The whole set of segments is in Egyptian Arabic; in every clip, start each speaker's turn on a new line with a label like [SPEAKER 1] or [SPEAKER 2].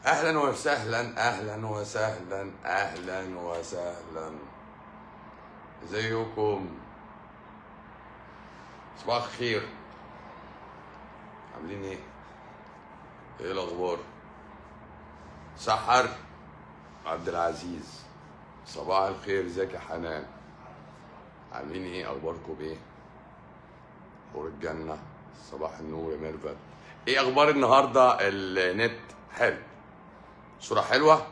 [SPEAKER 1] اهلا وسهلا اهلا وسهلا اهلا وسهلا ازيكم صباح الخير عاملين ايه ايه الاخبار سحر عبد العزيز صباح الخير ازيك يا حنان عاملين ايه اخباركم ايه حور الجنه صباح النور يا ميرفت ايه اخبار النهارده النت حلو صوره حلوه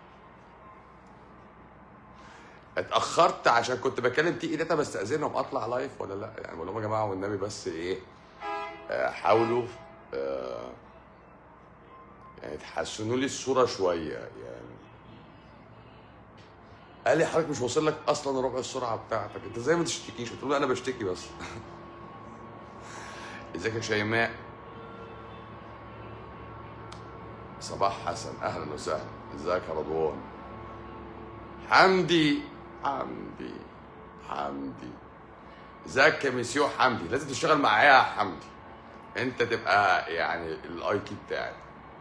[SPEAKER 1] اتاخرت عشان كنت بكلم تي داتا بستاذنهم اطلع لايف ولا لا يعني بقول لهم يا جماعه والنبي بس ايه آه، حاولوا آه، يعني تحسنوا لي الصوره شويه يعني قال لي حضرتك مش واصل لك اصلا ربع السرعه بتاعتك انت ازاي ما تشتكيش قلت له انا بشتكي بس ازيك يا شيماء صباح حسن اهلا وسهلا ازيك يا رضوان حمدي حمدي حمدي ازيك يا مسيو حمدي لازم تشتغل معايا يا حمدي انت تبقى يعني الاي كي بتاعي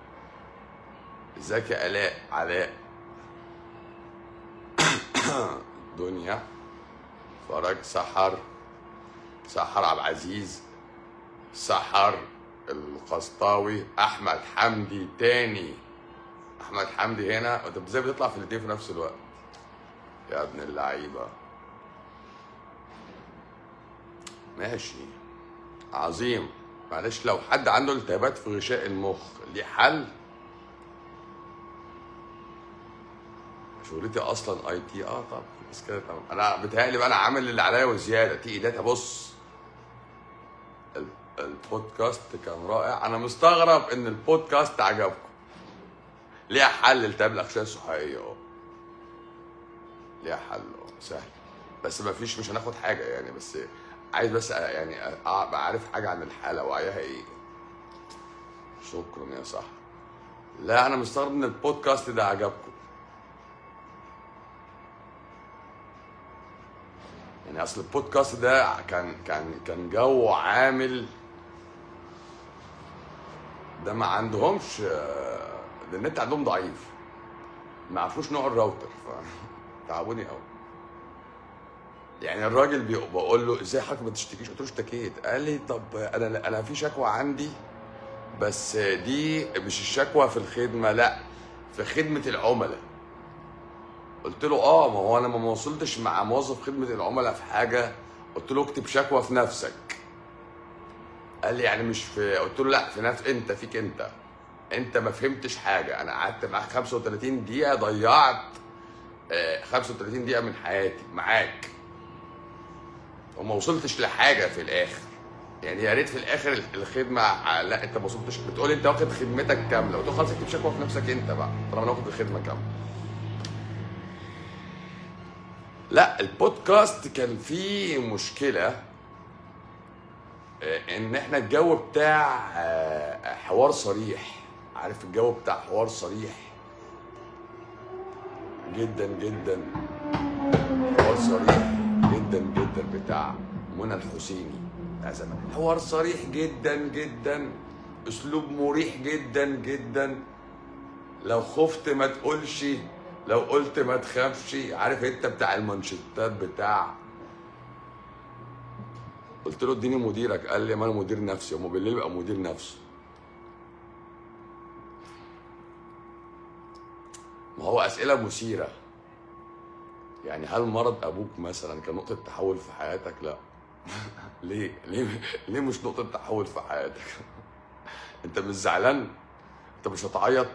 [SPEAKER 1] ازيك يا الاء علاء دنيا فرج سحر سحر عبد العزيز سحر القسطاوي احمد حمدي تاني احمد حمدي هنا انت ازاي بتطلع في الاثنين في نفس الوقت يا ابن اللعيبه ماشي عظيم معلش لو حد عنده التهابات في غشاء المخ ليه حل شغلتي اصلا اي تي اه طب بس كده تمام انا بتهيألي بقى انا عامل اللي عليا وزياده تي داتا بص ال- البودكاست كان رائع انا مستغرب ان البودكاست عجبكم ليها حل التهاب الاغشيه الصحيه اه ليها حل اه سهل بس ما فيش مش هناخد حاجه يعني بس عايز بس أ- يعني أ- ابقى عارف حاجه عن الحاله وعيها ايه شكرا يا صح لا انا مستغرب ان البودكاست ده عجبكم يعني اصل البودكاست ده كان كان كان جو عامل ده ما عندهمش آه، ده النت عندهم ضعيف ما عرفوش نوع الراوتر ف تعبوني قوي يعني الراجل بي- بقول له ازاي حضرتك ما تشتكيش قلت له اشتكيت قال لي طب انا انا في شكوى عندي بس دي مش الشكوى في الخدمه لا في خدمه العملاء قلت له اه ما هو انا ما وصلتش مع موظف خدمه العملاء في حاجه قلت له اكتب شكوى في نفسك قال لي يعني مش في قلت له لا في نفس انت فيك انت انت ما فهمتش حاجه انا قعدت معاك 35 دقيقه ضيعت آه، 35 دقيقه من حياتي معاك وما وصلتش لحاجه في الاخر يعني يا ريت في الاخر الخدمه ع- لا انت ما وصلتش بتقول انت واخد خدمتك كامله قلت له خلاص اكتب شكوى في نفسك انت بقى طالما انا واخد الخدمه كامله لا البودكاست كان فيه مشكله آه، ان احنا الجو بتاع آه، حوار صريح عارف الجو بتاع حوار صريح جدا جدا حوار صريح جدا جدا بتاع منى الحسيني بتاع زمان حوار صريح جدا جدا اسلوب مريح جدا جدا لو خفت ما تقولش لو قلت ما تخافش عارف انت بتاع المانشيتات بتاع قلت له اديني مديرك قال لي ما انا مدير نفسي هو بالليل بقى مدير نفسه ما هو اسئله مثيره يعني هل مرض ابوك مثلا كان نقطه تحول في حياتك لا ليه ليه ليه مش نقطه تحول في حياتك انت مش زعلان انت مش هتعيط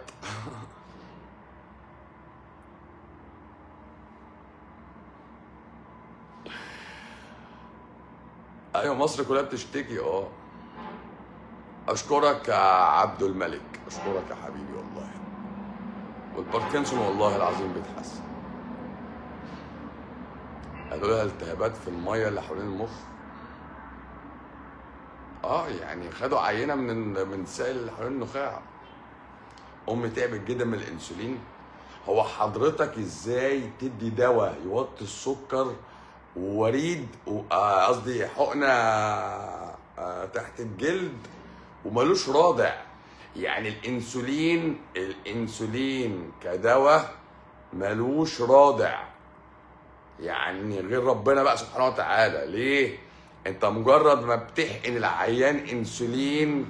[SPEAKER 1] ايوه مصر كلها بتشتكي اه اشكرك يا عبد الملك اشكرك يا حبيبي والله والباركنسون والله العظيم بيتحسن قالوا لها التهابات في الميه اللي حوالين المخ اه يعني خدوا عينه من من السائل اللي حوالين النخاع امي تعبت جدا من الانسولين هو حضرتك ازاي تدي دواء يوطي السكر ووريد و- آه، قصدي حقنه آه، تحت الجلد وملوش رادع يعني الانسولين الانسولين كدواء ملوش رادع يعني غير ربنا بقى سبحانه وتعالى ليه انت مجرد ما بتحقن العيان انسولين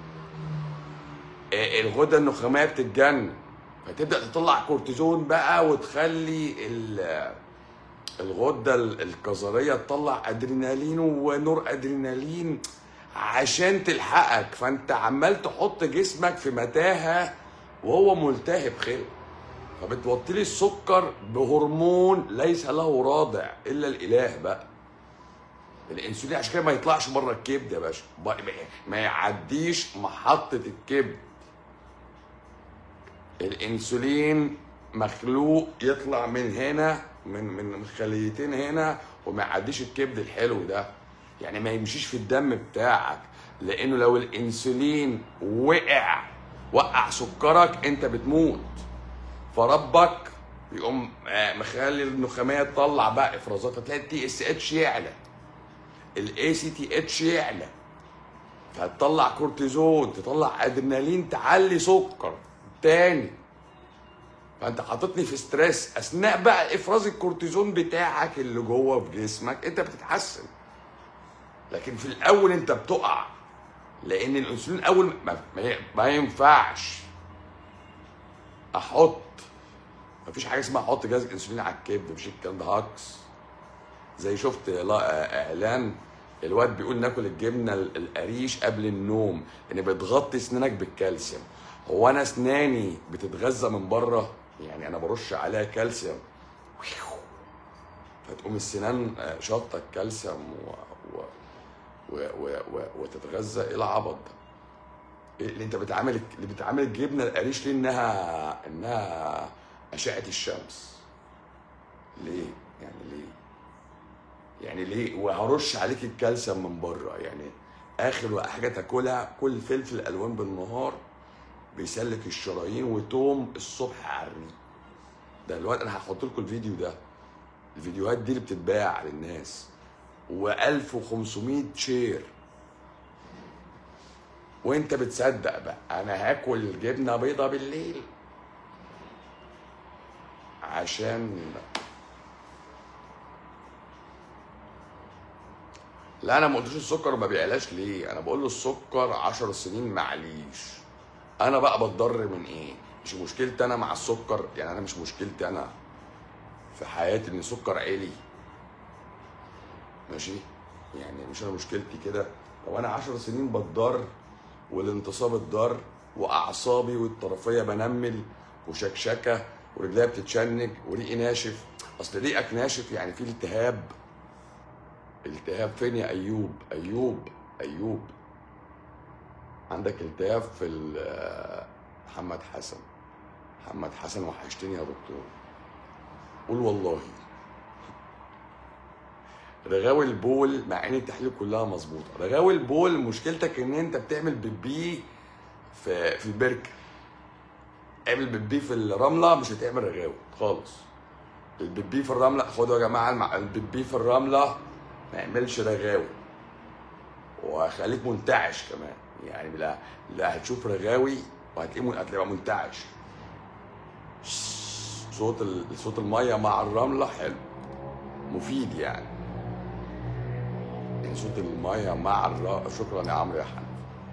[SPEAKER 1] آه، الغده النخاميه بتتجنن فتبدا تطلع كورتيزون بقى وتخلي ال- الغده ال- الكظريه تطلع ادرينالين ونور ادرينالين عشان تلحقك فانت عمال تحط جسمك في متاهه وهو ملتهب خلق فبتوطي لي السكر بهرمون ليس له رادع الا الاله بقى الانسولين عشان كده ما يطلعش بره الكبد يا باشا ب- ما يعديش محطه الكبد الانسولين مخلوق يطلع من هنا من من من خليتين هنا وما يعديش الكبد الحلو ده يعني ما يمشيش في الدم بتاعك لانه لو الانسولين وقع وقع سكرك انت بتموت فربك يقوم آه، مخلي النخاميه تطلع بقى افرازات هتلاقي التي اس اتش يعلى الاي سي تي اتش يعلى فتطلع كورتيزون تطلع ادرينالين تعلي سكر تاني فانت حاططني في ستريس اثناء بقى افراز الكورتيزون بتاعك اللي جوه في جسمك انت بتتحسن لكن في الاول انت بتقع لان الانسولين اول ما, ما, ما ينفعش احط مفيش حاجه اسمها احط جهاز انسولين على الكبد مفيش الكلام ده هاكس زي شفت لا- اعلان الواد بيقول ناكل الجبنه ال- القريش قبل النوم ان بتغطي اسنانك بالكالسيوم هو انا اسناني بتتغذى من بره يعني انا برش عليها كالسيوم فتقوم السنان آه، شاطه الكالسيوم و... و... و... و... و... وتتغذى ايه العبط ده؟ إيه اللي انت بتعامل اللي بتعامل الجبنه القريش ليه انها انها اشعه الشمس ليه؟ يعني ليه؟ يعني ليه وهرش عليك الكالسيوم من بره يعني اخر حاجه تاكلها كل فلفل الوان بالنهار بيسلك الشرايين وتوم الصبح على الريق ده الوقت انا هحط لكم الفيديو ده الفيديوهات دي اللي بتتباع للناس و1500 شير وانت بتصدق بقى انا هاكل جبنه بيضه بالليل عشان لا انا ما قلتش السكر ما بيعلاش ليه انا بقول له السكر 10 سنين معليش انا بقى بتضر من ايه مش مشكلتي انا مع السكر يعني انا مش مشكلتي انا في حياتي ان السكر عالي ماشي يعني مش انا مشكلتي كده لو انا 10 سنين بتضر والانتصاب اتضر واعصابي والطرفيه بنمل وشكشكه ورجليا بتتشنج وريقي ناشف اصل ريقك ناشف يعني في التهاب التهاب فين يا ايوب ايوب ايوب عندك التهاب في ال- محمد حسن محمد حسن وحشتني يا دكتور قول والله رغاوي البول مع ان التحاليل كلها مظبوطه رغاوي البول مشكلتك ان انت بتعمل بيبي في في البركه اعمل بيبي في الرمله مش هتعمل رغاوي خالص البيبي في الرمله خدوا يا جماعه المع- البيبي في الرمله ما يعملش رغاوي وهيخليك منتعش كمان يعني لا لا هتشوف رغاوي وهتلاقيه هتلاقيه منتعش صوت ال- صوت الميه مع الرمله حلو مفيد يعني يعني صوت الميه مع الرمله شكرا يا عمرو يا حنان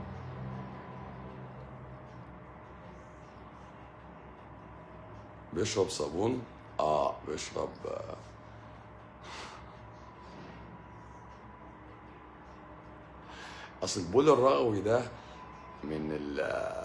[SPEAKER 1] بيشرب صابون اه بيشرب آه. اصل البول الرغوي ده من ال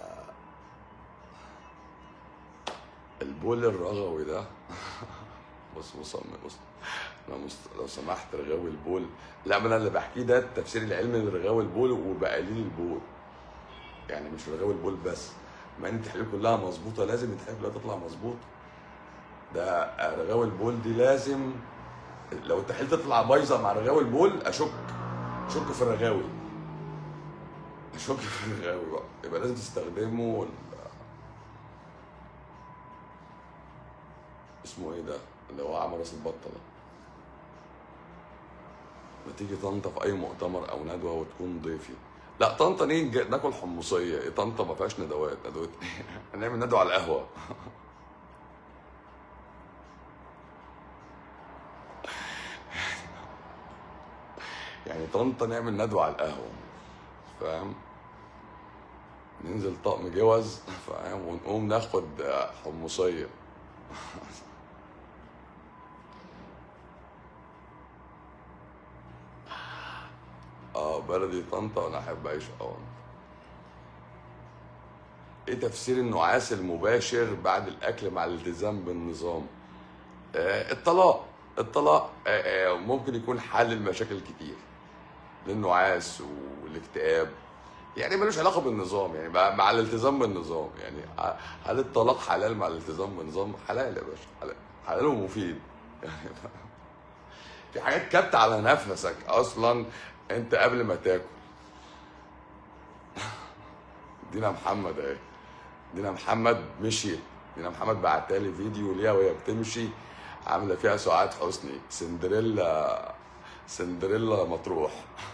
[SPEAKER 1] البول الرغوي ده بص بص بص انا مست... لو سمحت رغاوي البول لا ما انا اللي بحكيه ده التفسير العلمي لرغاوي البول وبقليل البول يعني مش رغاوي البول بس ما ان التحاليل كلها مظبوطه لازم التحاليل كلها تطلع مظبوطه ده رغاوي البول دي لازم لو التحاليل تطلع بايظه مع رغاوي البول اشك اشك في الرغاوي اشك في الرغاوي بقى يبقى لازم تستخدمه ال- اسمه ايه ده اللي هو عمل راس البطه ده ما تيجي طنطا في اي مؤتمر او ندوه وتكون ضيفي لا طنطا نيجي ناكل حمصيه إيه طنطا ما فيهاش ندوات ندوات إيه؟ هنعمل ندوه على القهوه يعني طنطا نعمل ندوه على القهوه فاهم ننزل طقم جوز فاهم ونقوم ناخد حمصيه اه بلدي طنطا وانا احب اعيش اه ايه تفسير النعاس المباشر بعد الاكل مع الالتزام بالنظام آه الطلاق الطلاق آه آه ممكن يكون حل لمشاكل كتير للنعاس والاكتئاب يعني ملوش علاقه بالنظام يعني مع مع الالتزام بالنظام يعني ه- هل الطلاق حلال مع الالتزام بالنظام حلال يا باشا حلال حلال ومفيد يعني في حاجات كبت على نفسك اصلا انت قبل ما تاكل دينا محمد اهي دينا محمد مشيت دينا محمد بعتالي فيديو ليها وهي بتمشي عامله فيها سعاد حسني سندريلا سندريلا مطروح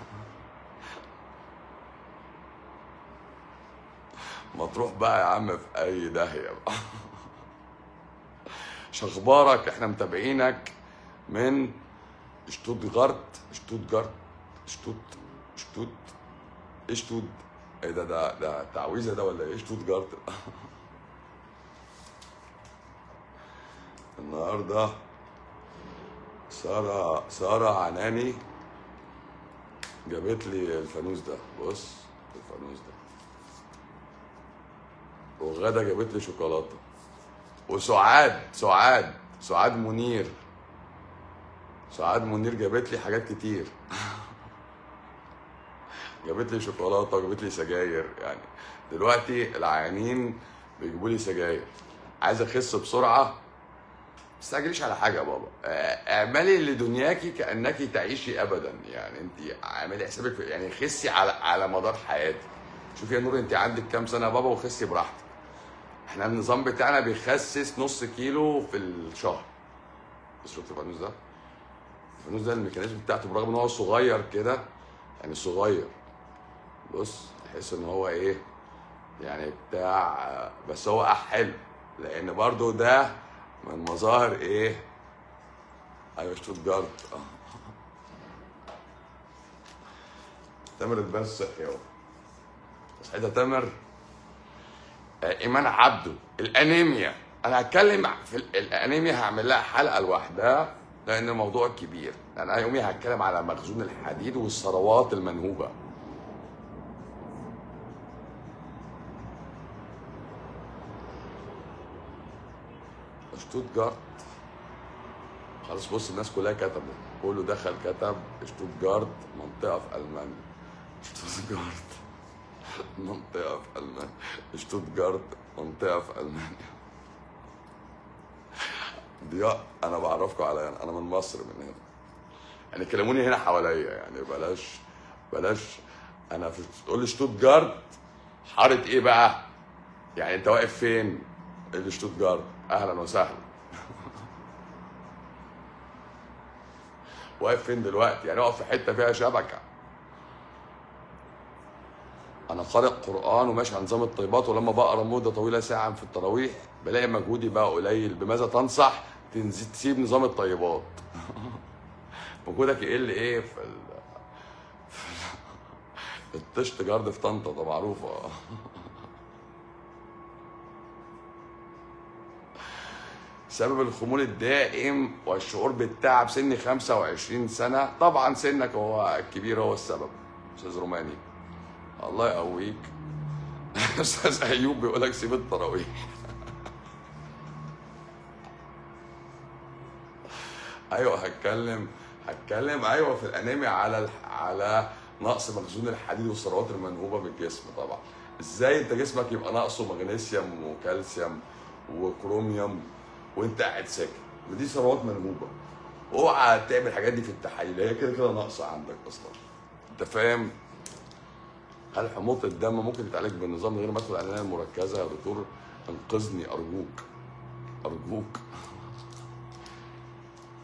[SPEAKER 1] مطروح بقى يا عم في اي داهيه بقى شخبارك احنا متابعينك من شتوتغارت شتوتغارت شتوت شتوت ايه شتوت ايه ده ده ده تعويذه ده ولا ايه شتوتغارت النهارده ساره ساره عناني جابت لي الفانوس ده بص الفانوس ده وغدا جابت لي شوكولاته وسعاد سعاد سعاد منير سعاد منير جابت لي حاجات كتير جابت لي شوكولاته وجابت لي سجاير يعني دلوقتي العيانين بيجيبوا لي سجاير عايز اخس بسرعه ما تستعجليش على حاجه يا بابا آه، اعملي لدنياكي كانك تعيشي ابدا يعني انت اعملي حسابك في يعني خسي على على مدار حياتك شوفي يا نور انت عندك كام سنه يا بابا وخسي براحتك احنا النظام بتاعنا بيخسس نص كيلو في الشهر بس شفت الفانوس ده الفانوس ده الميكانيزم بتاعته برغم ان هو صغير كده يعني صغير بص تحس ان هو ايه يعني بتاع بس هو حلو لان برضو ده من مظاهر ايه ايوه شتوتجارت اه تامر البان الصحي اهو صحيت يا تامر آه، ايمان عبده الانيميا انا هتكلم في ال- الانيميا هعمل لها حلقه لوحدها لان الموضوع كبير انا يومي هتكلم على مخزون الحديد والثروات المنهوبه شتوتجارت خلاص بص الناس كلها كتبوا كله دخل كتب شتوتجارت منطقه في المانيا شتوتجارت منطقه في المانيا شتوتجارت منطقه في المانيا ضياء انا بعرفكم على انا من مصر من هنا يعني كلموني هنا حواليا يعني بلاش بلاش انا في تقول لي شتوتجارت حاره ايه بقى يعني انت واقف فين اللي شتوتجارت اهلا وسهلا واقف فين دلوقتي يعني اقف في حته فيها شبكه انا قارئ قران وماشي على نظام الطيبات ولما بقرا مده طويله ساعه في التراويح بلاقي مجهودي بقى قليل بماذا تنصح تنزل تسيب نظام الطيبات مجهودك يقل ايه في ال... في الطشت جارد في طنطا ده معروفه سبب الخمول الدائم والشعور بالتعب سن 25 سنة طبعا سنك هو الكبير هو السبب أستاذ روماني الله يقويك أستاذ أيوب بيقول لك سيب التراويح أيوه هتكلم هتكلم أيوه في الأنيميا على الح- على نقص مخزون الحديد والثروات المنهوبة بالجسم طبعا ازاي انت جسمك يبقى ناقصه مغنيسيوم وكالسيوم وكروميوم وانت قاعد ساكت ودي ثروات منهوبه اوعى تعمل الحاجات دي في التحاليل هي كده كده ناقصه عندك اصلا انت فاهم هل حموضه الدم ممكن تتعالج بالنظام من غير ما ادخل العنايه المركزه يا دكتور انقذني ارجوك ارجوك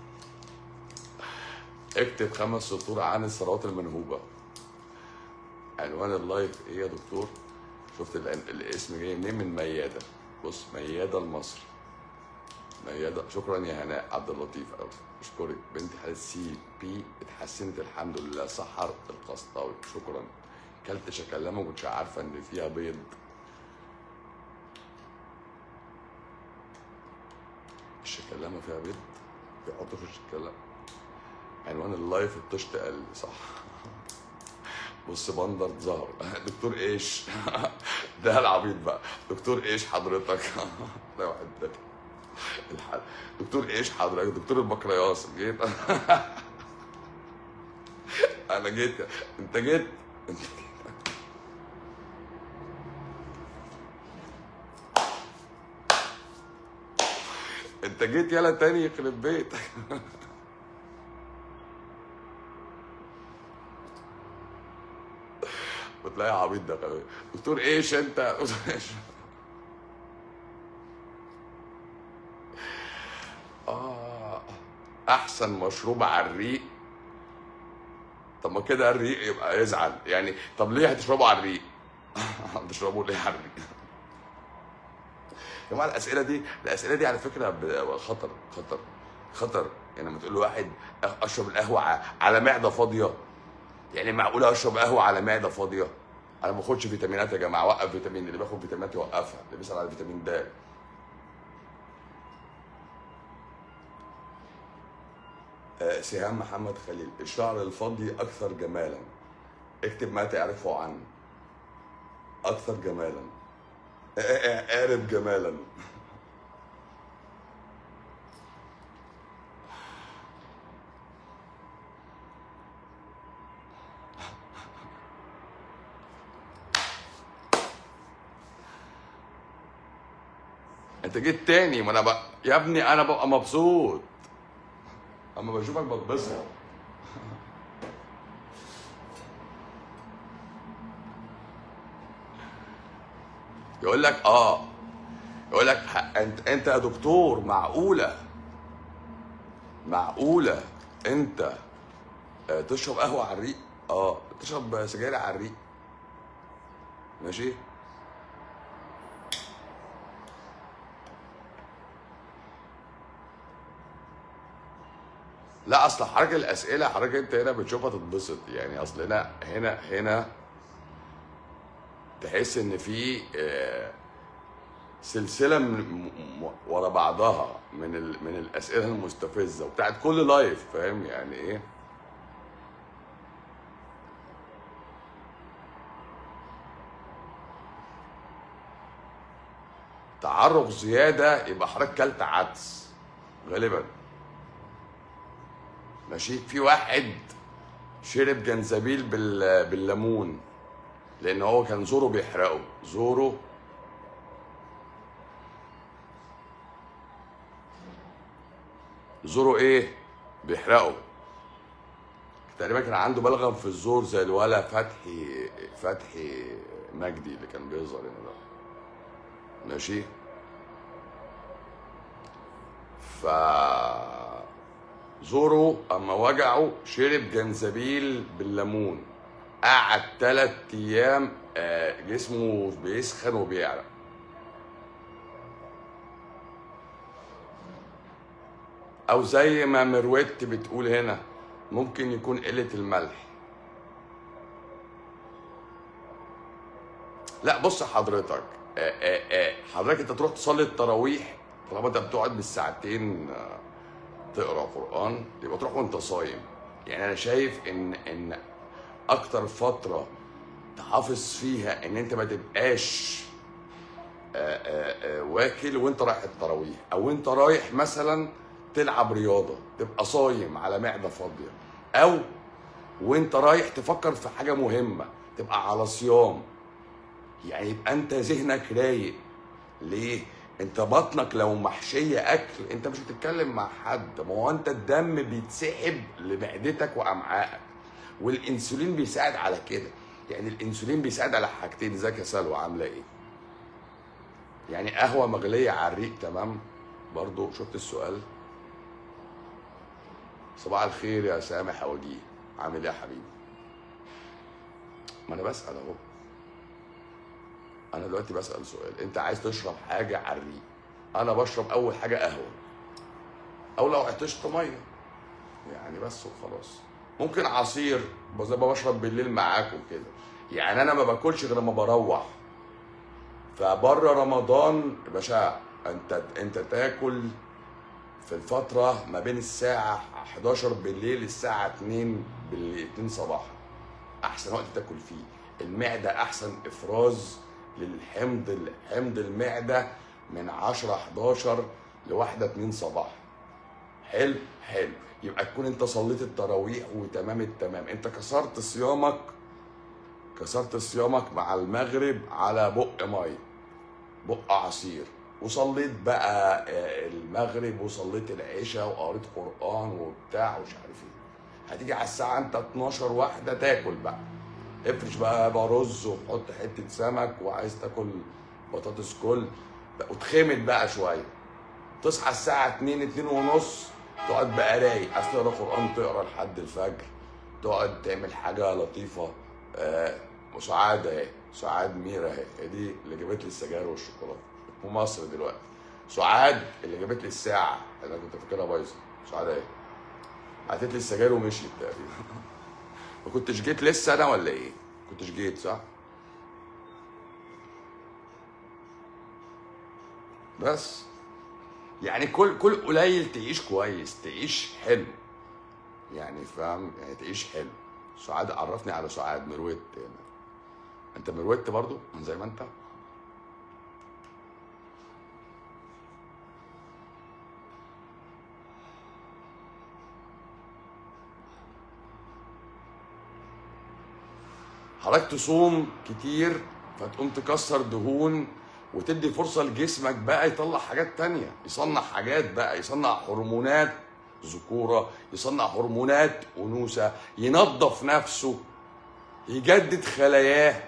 [SPEAKER 1] اكتب خمس سطور عن الثروات المنهوبه عنوان اللايف ايه يا دكتور شفت ال- الاسم جاي منين من مياده بص مياده المصري ميادة شكرا يا هناء عبد اللطيف قوي اشكرك بنتي حالة سي بي اتحسنت الحمد لله سحر القسطاوي شكرا كلت شكلها ما كنتش عارفه ان فيها بيض الشكلامه فيها بيض بيحطوا في الشكلامه عنوان اللايف الطشت قال لي صح بص بندر ظهر دكتور ايش ده العبيط بقى دكتور ايش حضرتك ده واحد تاني الحل دكتور ايش حضرتك دكتور البكرياس جيت انا جيت انت جيت انت جيت. انت جيت يلا تاني يخرب بيتك وتلاقي عبيط ده كمان. دكتور ايش انت دكتور ايش آه أحسن مشروب على الريق طب ما كده الريق يبقى يزعل يعني طب ليه هتشربوا على الريق؟ هتشربوا ليه على الريق؟ يا جماعة الأسئلة دي الأسئلة دي على فكرة ب- خطر خطر خطر يعني لما تقول لواحد أشرب القهوة ع- على معدة فاضية يعني معقولة أشرب قهوة على معدة فاضية؟ أنا ما باخدش فيتامينات يا جماعة وقف فيتامين اللي بياخد فيتامينات يوقفها اللي بيسأل على فيتامين د آه، سهام محمد خليل الشعر الفضي أكثر جمالا اكتب ما تعرفه عنه أكثر جمالا آه، آه، قارب جمالا انت جيت تاني ما انا بقى يا ابني انا ببقى مبسوط اما بشوفك بتبسط يقول لك اه يقول لك ح- انت انت يا دكتور معقوله معقوله انت آه، تشرب قهوه على الريق اه تشرب سجاير على الريق ماشي لا اصل حضرتك الاسئله حضرتك انت هنا بتشوفها تتبسط يعني اصل هنا هنا هنا تحس ان في آه، سلسله من م- م- ورا بعضها من ال... من الاسئله المستفزه وبتاعت كل لايف فاهم يعني ايه تعرق زياده يبقى حضرتك كلت عدس غالبا ماشي في واحد شرب جنزبيل بال... بالليمون لان هو كان زوره بيحرقه زوره زوره ايه بيحرقه تقريبا كان عنده بلغم في الزور زي الولا فتحي فتحي مجدي اللي كان بيظهر هنا ده ماشي ف زوره اما وجعه شرب جنزبيل بالليمون قعد تلات ايام آه، جسمه بيسخن وبيعرق او زي ما مروت بتقول هنا ممكن يكون قلة الملح لا بص حضرتك آه، آه، آه، حضرتك انت تروح تصلي التراويح طالما انت بتقعد بالساعتين آه، تقرا قران يبقى تروح وانت صايم يعني انا شايف ان ان اكتر فتره تحافظ فيها ان انت ما تبقاش آه، آه، آه، واكل وانت رايح التراويح او انت رايح مثلا تلعب رياضه تبقى صايم على معده فاضيه او وانت رايح تفكر في حاجه مهمه تبقى على صيام يعني يبقى انت ذهنك رايق ليه انت بطنك لو محشيه اكل انت مش هتتكلم مع حد ما هو انت الدم بيتسحب لمعدتك وامعائك والانسولين بيساعد على كده يعني الانسولين بيساعد على حاجتين ازيك يا سلوى عامله ايه يعني قهوه مغليه على الريق تمام برضو شفت السؤال صباح الخير يا سامح وجيه عامل ايه يا حبيبي ما انا بسال اهو انا دلوقتي بسال سؤال انت عايز تشرب حاجه على الريق انا بشرب اول حاجه قهوه او لو عطشت ميه يعني بس وخلاص ممكن عصير زي ما بشرب بالليل معاكم كده يعني انا ما باكلش غير لما بروح فبره رمضان يا باشا انت انت تاكل في الفترة ما بين الساعة 11 بالليل للساعة 2 بالليل 2 صباحا أحسن وقت تاكل فيه المعدة أحسن إفراز للحمض حمض المعدة من 10 11 لواحدة 2 صباحا حلو حلو يبقى تكون انت صليت التراويح وتمام التمام انت كسرت صيامك كسرت صيامك مع المغرب على بق ميه بق عصير وصليت بقى آه، المغرب وصليت العشاء وقريت قرآن وبتاع ومش عارف ايه هتيجي على الساعة انت 12 واحدة تاكل بقى افرش بقى بقى رز وحط حتة سمك وعايز تاكل بطاطس كل وتخمد بقى شوية تصحى الساعة 2 2 ونص تقعد بقى رايق عايز تقرا قرآن تقرا لحد الفجر تقعد تعمل حاجة لطيفة آه وسعاد اهي سعاد ميرا اهي هي دي اللي جابت لي السجاير والشوكولاتة في مصر دلوقتي سعاد اللي جابت لي الساعة اللي انا كنت فاكرها بايظة سعاد اهي هاتت لي السجاير ومشيت تقريبا ما كنتش جيت لسه انا ولا ايه؟ كنتش جيت صح؟ بس يعني كل كل قليل تعيش كويس تعيش حلو يعني فاهم يعني تعيش حلو سعاد عرفني على سعاد مروت انت مروت برضو زي ما انت حضرتك تصوم كتير فتقوم تكسر دهون وتدي فرصة لجسمك بقى يطلع حاجات تانية يصنع حاجات بقى يصنع هرمونات ذكورة يصنع هرمونات أنوثة ينظف نفسه يجدد خلاياه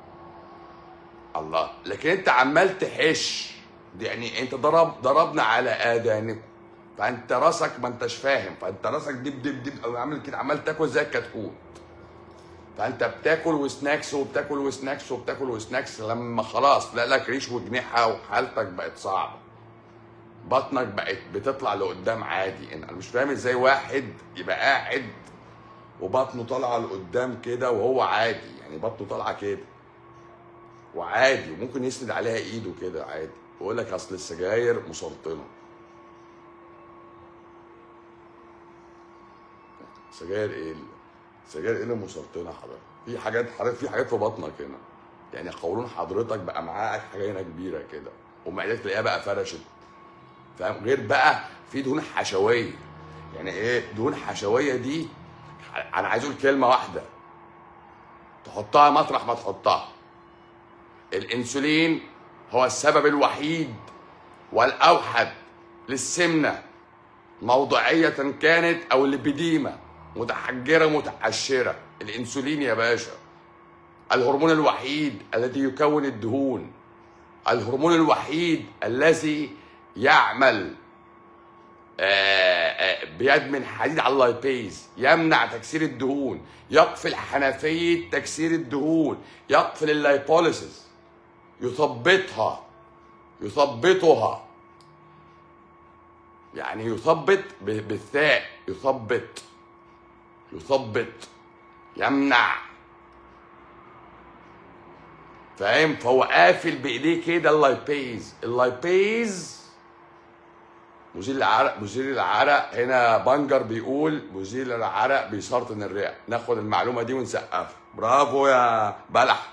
[SPEAKER 1] الله لكن انت عمال تحش دي يعني انت ضرب ضربنا على اذانكم فانت راسك ما انتش فاهم فانت راسك دب دب دب او عامل كده عمال تاكل زي الكتكوت فانت بتاكل وسناكس وبتاكل وسناكس وبتاكل وسناكس لما خلاص لا لك ريش وجنيحه وحالتك بقت صعبه بطنك بقت بتطلع لقدام عادي انا مش فاهم ازاي واحد يبقى قاعد وبطنه طالعه لقدام كده وهو عادي يعني بطنه طالعه كده وعادي وممكن يسند عليها ايده كده عادي ويقول لك اصل السجاير مسرطنه سجاير ايه اللي- سجاير ايه اللي مسرطنه حضرتك في حاجات حضرتك في حاجات في بطنك هنا يعني قولون حضرتك بقى معاك حاجه هنا كبيره كده ومعدتك تلاقيها بقى فرشت فاهم غير بقى في دهون حشويه يعني ايه دهون حشويه دي انا عايز اقول كلمه واحده تحطها مطرح ما تحطها الانسولين هو السبب الوحيد والاوحد للسمنه موضعيه كانت او لبديمه متحجره متعشره الانسولين يا باشا الهرمون الوحيد الذي يكون الدهون الهرمون الوحيد الذي يعمل آه، آه، بيد من حديد على اللايبيز يمنع تكسير الدهون يقفل حنفية تكسير الدهون يقفل اللايبوليسيس يثبطها يثبطها يعني يثبط ب- بالثاء يثبط يثبط يمنع فاهم فهو قافل بايديه كده اللايبيز اللايبيز مزيل العرق مزيل العرق هنا بنجر بيقول مزيل العرق بيسرطن الرئه ناخد المعلومه دي ونسقفها برافو يا بلح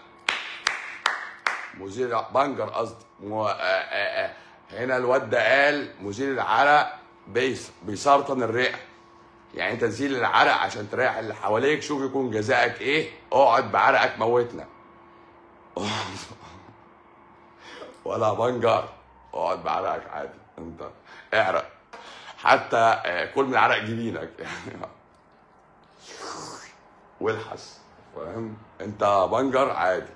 [SPEAKER 1] مزيل الع- بنجر قصدي مو... آه آه آه. هنا الواد ده قال مزيل العرق بيس... بيسرطن الرئه يعني انت تزيل العرق عشان تريح اللي حواليك شوف يكون جزائك ايه اقعد بعرقك موتنا ولا بنجر اقعد بعرقك عادي انت اعرق حتى آه، كل من عرق جبينك يعني والحس فاهم انت بنجر عادي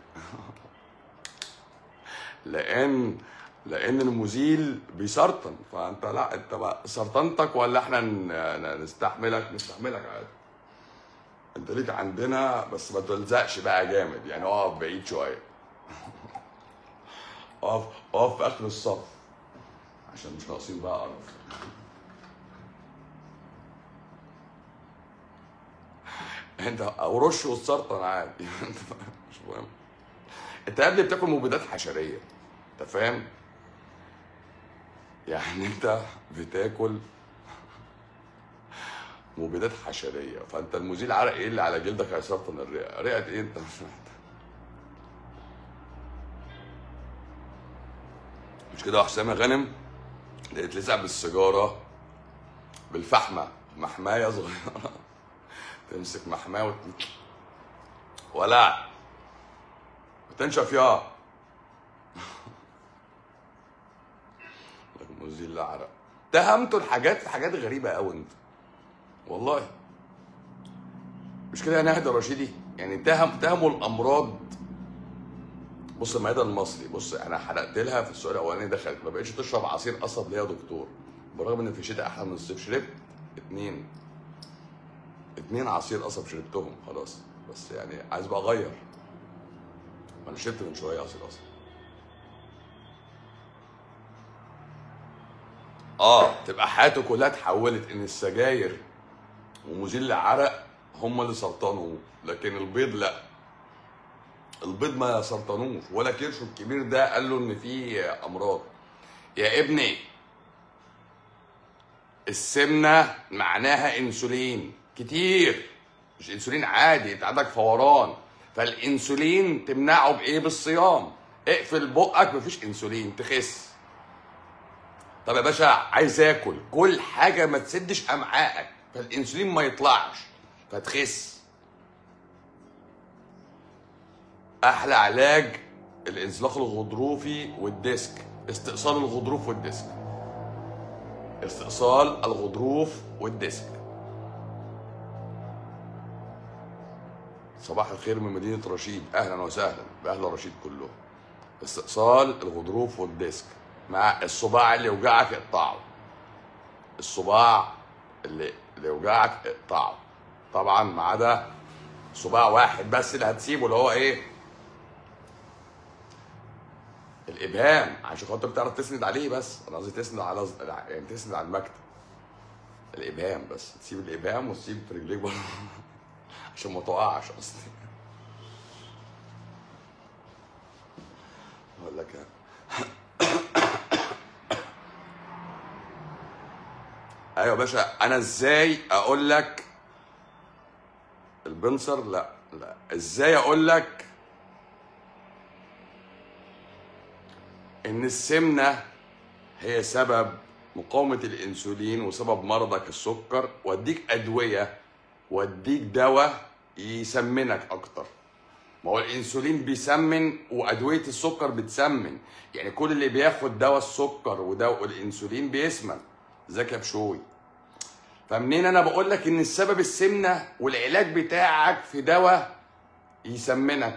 [SPEAKER 1] لان لان المزيل بيسرطن فانت لا انت بقى سرطنتك ولا احنا ن- ن- نستحملك نستحملك عادي انت ليك عندنا بس ما تلزقش بقى جامد يعني اقف بعيد شويه اقف اقف في اخر الصف عشان مش ناقصين بقى قرف انت او رش والسرطان عادي انت مش مهم انت يا ابني بتاكل مبيدات حشريه انت فاهم يعني انت بتاكل مبيدات حشريه فانت المزيل عرق ايه اللي على جلدك هيسرطن الرئه رئه ايه انت مش محتاج مش كده يا حسام يا غانم اللي اتلسع بالسيجاره بالفحمه محمايه صغيره تمسك محماه وت... ولع وتنشف يا لكن مزيل العرق اتهمتوا الحاجات حاجات غريبه قوي انت والله مش كده يا ناهد الرشيدي يعني اتهم اتهموا الامراض بص المعده المصري بص انا حرقت لها في السؤال الاولاني دخلت ما بقتش تشرب عصير قصب ليه يا دكتور بالرغم ان في الشتاء احلى من الصيف شربت اتنين اتنين عصير قصب شربتهم خلاص بس يعني عايز بقى اغير ما انا شربت من شويه عصير قصب اه تبقى حياته كلها اتحولت ان السجاير ومزيل العرق هم اللي سرطانوه لكن البيض لا البيض ما سرطانوش ولا كرشه الكبير ده قال له ان في امراض يا ابني السمنه معناها انسولين كتير مش انسولين عادي انت عندك فوران فالانسولين تمنعه بايه بالصيام اقفل بقك مفيش انسولين تخس طب يا باشا عايز اكل كل حاجه ما تسدش امعائك فالانسولين ما يطلعش فتخس احلى علاج الانزلاق الغضروفي والديسك استئصال الغضروف والديسك استئصال الغضروف والديسك صباح الخير من مدينة رشيد أهلا وسهلا بأهل رشيد كلهم استئصال الغضروف والديسك مع الصباع اللي يوجعك اقطعه الصباع اللي اللي يوجعك اقطعه طبعا ما عدا صباع واحد بس اللي هتسيبه اللي هو ايه الابهام عشان خاطر تعرف تسند عليه بس انا قصدي تسند على يعني تسند على المكتب الابهام بس تسيب الابهام وتسيب في رجليك بره عشان ما تقعش اصلا اقول لك ايوه يا باشا انا ازاي اقول لك البنصر لا لا ازاي اقول لك ان السمنه هي سبب مقاومه الانسولين وسبب مرضك السكر واديك ادويه واديك دواء يسمنك اكتر ما هو الانسولين بيسمن وادويه السكر بتسمن يعني كل اللي بياخد دواء السكر ودواء الانسولين بيسمن ازيك يا بشوي فمنين انا بقول لك ان السبب السمنه والعلاج بتاعك في دواء يسمنك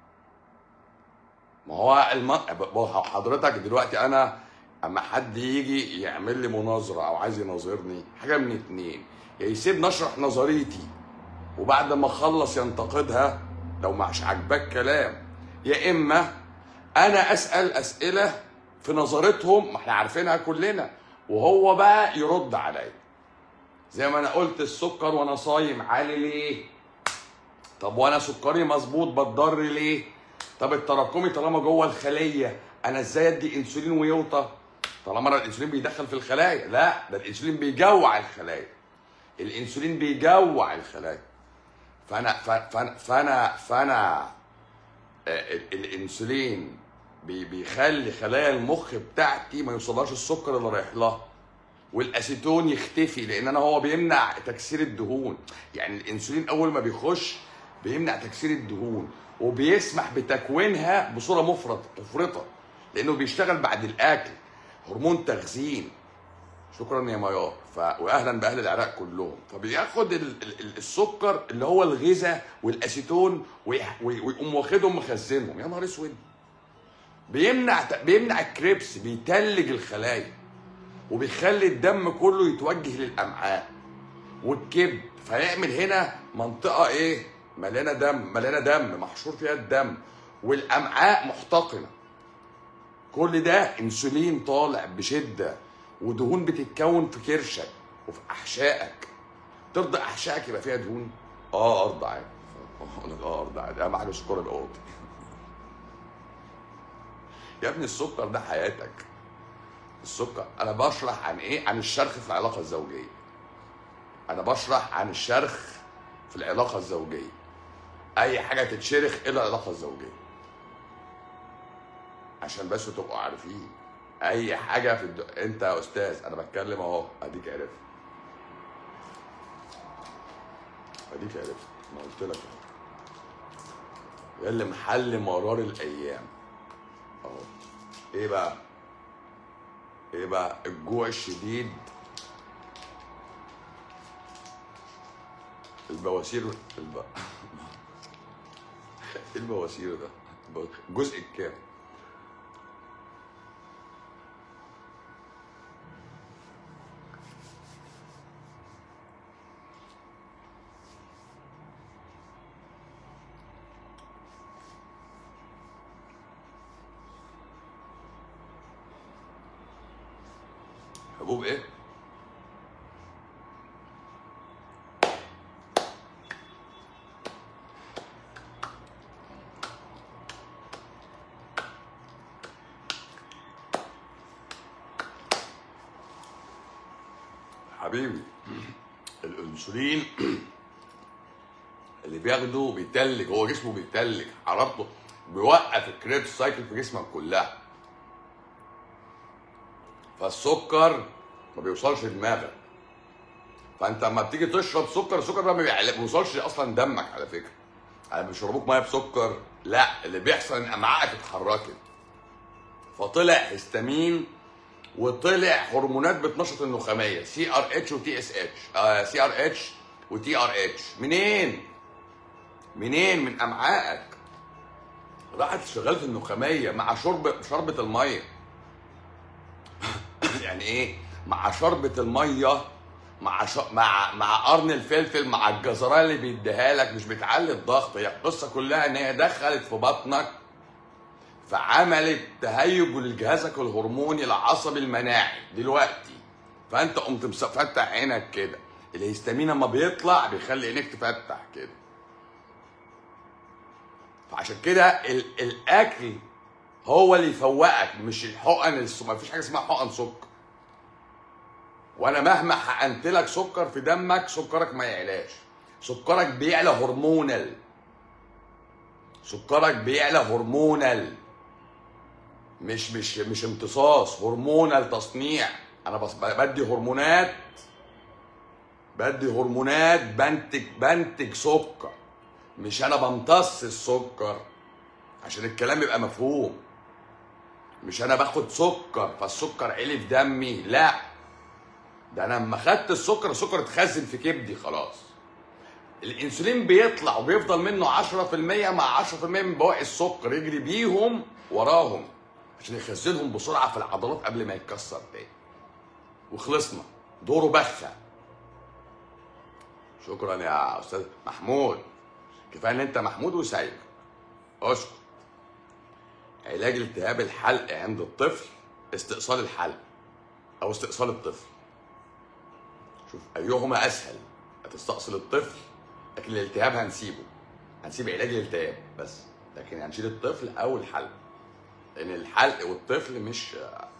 [SPEAKER 1] ما هو الم... ما هو حضرتك دلوقتي انا اما حد يجي يعمل لي مناظره او عايز يناظرني حاجه من اتنين يا يسيبني اشرح نظريتي وبعد ما اخلص ينتقدها لو مش عاجباك كلام يا اما انا اسال اسئله في نظرتهم ما احنا عارفينها كلنا وهو بقى يرد عليا زي ما انا قلت السكر وانا صايم عالي ليه طب وانا سكري مظبوط بتضر ليه طب التراكمي طالما جوه الخليه انا ازاي ادي انسولين ويوطى طالما الانسولين بيدخل في الخلايا لا ده الانسولين بيجوع الخلايا الانسولين بيجوع الخلايا فانا فانا فانا فانا الانسولين بيخلي خلايا المخ بتاعتي ما يوصلهاش السكر اللي رايح لها والاسيتون يختفي لان انا هو بيمنع تكسير الدهون يعني الانسولين اول ما بيخش بيمنع تكسير الدهون وبيسمح بتكوينها بصوره مفرطه مفرطه لانه بيشتغل بعد الاكل هرمون تخزين شكرا يا ميار ف... واهلا باهل العراق كلهم فبياخد ال... ال... السكر اللي هو الغذاء والاسيتون ويح... ويقوم واخدهم مخزنهم يا نهار اسود بيمنع بيمنع الكريبس بيتلج الخلايا وبيخلي الدم كله يتوجه للامعاء والكبد فيعمل هنا منطقه ايه مليانه دم مليانه دم محشور فيها الدم والامعاء محتقنه كل ده انسولين طالع بشده ودهون بتتكون في كرشك وفي احشائك ترضى احشائك يبقى فيها دهون اه ارضى عادي اقول لك اه ارضى عادي اهم حاجه السكر يبقى واطي يا ابني السكر ده حياتك السكر انا بشرح عن ايه عن الشرخ في العلاقه الزوجيه انا بشرح عن الشرخ في العلاقه الزوجيه اي حاجه تتشرخ الا العلاقه الزوجيه عشان بس تبقوا عارفين اي حاجه في الد... انت يا استاذ انا بتكلم اهو اديك عرفت اديك عرفت ما قلت لك اهو يا اللي محل مرار الايام اهو ايه بقى ايه بقى الجوع الشديد البواسير الب... ايه البواسير ده الجزء الكام حبوب ايه حبيبي الانسولين اللي بياخده بيتلج هو جسمه بيتلج حرارته بيوقف الكريب سايكل في جسمك كلها فالسكر ما بيوصلش دماغك فانت لما بتيجي تشرب سكر السكر ده ما بيعل- بيوصلش اصلا دمك على فكره يعني بيشربوك ميه بسكر لا اللي بيحصل ان امعائك اتحركت فطلع هستامين وطلع هرمونات بتنشط النخاميه سي ار اتش وتي اس اتش سي ار اتش وتي ار اتش منين؟ منين؟ من امعائك راحت شغلت النخاميه مع شرب شربة الميه يعني ايه؟ مع شربة الميه مع ش... مع مع قرن الفلفل مع الجزرايه اللي بيديها لك مش بتعلي الضغط هي القصه كلها ان هي دخلت في بطنك فعملت تهيج لجهازك الهرموني العصبي المناعي دلوقتي فانت قمت مس- فتح عينك كده الهستامين لما بيطلع بيخلي عينيك تفتح كده فعشان كده ال- الاكل هو اللي يفوقك مش الحقن الس- ما فيش حاجه اسمها حقن سكر وانا مهما حقنت لك سكر في دمك سكرك ما يعلاش سكرك بيعلى هرمونال سكرك بيعلى هرمونال مش مش مش امتصاص هرمونال تصنيع انا بس بدي هرمونات بدي هرمونات بنتج بنتج سكر مش انا بمتص السكر عشان الكلام يبقى مفهوم مش انا باخد سكر فالسكر عالي في دمي لا ده انا لما خدت السكر السكر اتخزن في كبدي خلاص الانسولين بيطلع وبيفضل منه 10% مع 10% من بواقي السكر يجري بيهم وراهم عشان يخزنهم بسرعه في العضلات قبل ما يتكسر تاني وخلصنا دوره بخه شكرا يا استاذ محمود كفايه ان انت محمود وسعيد اشكر علاج التهاب الحلق عند الطفل استئصال الحلق او استئصال الطفل شوف ايهما اسهل هتستأصل الطفل لكن الالتهاب هنسيبه هنسيب علاج الالتهاب بس لكن هنشيل الطفل او الحلق لان الحلق والطفل مش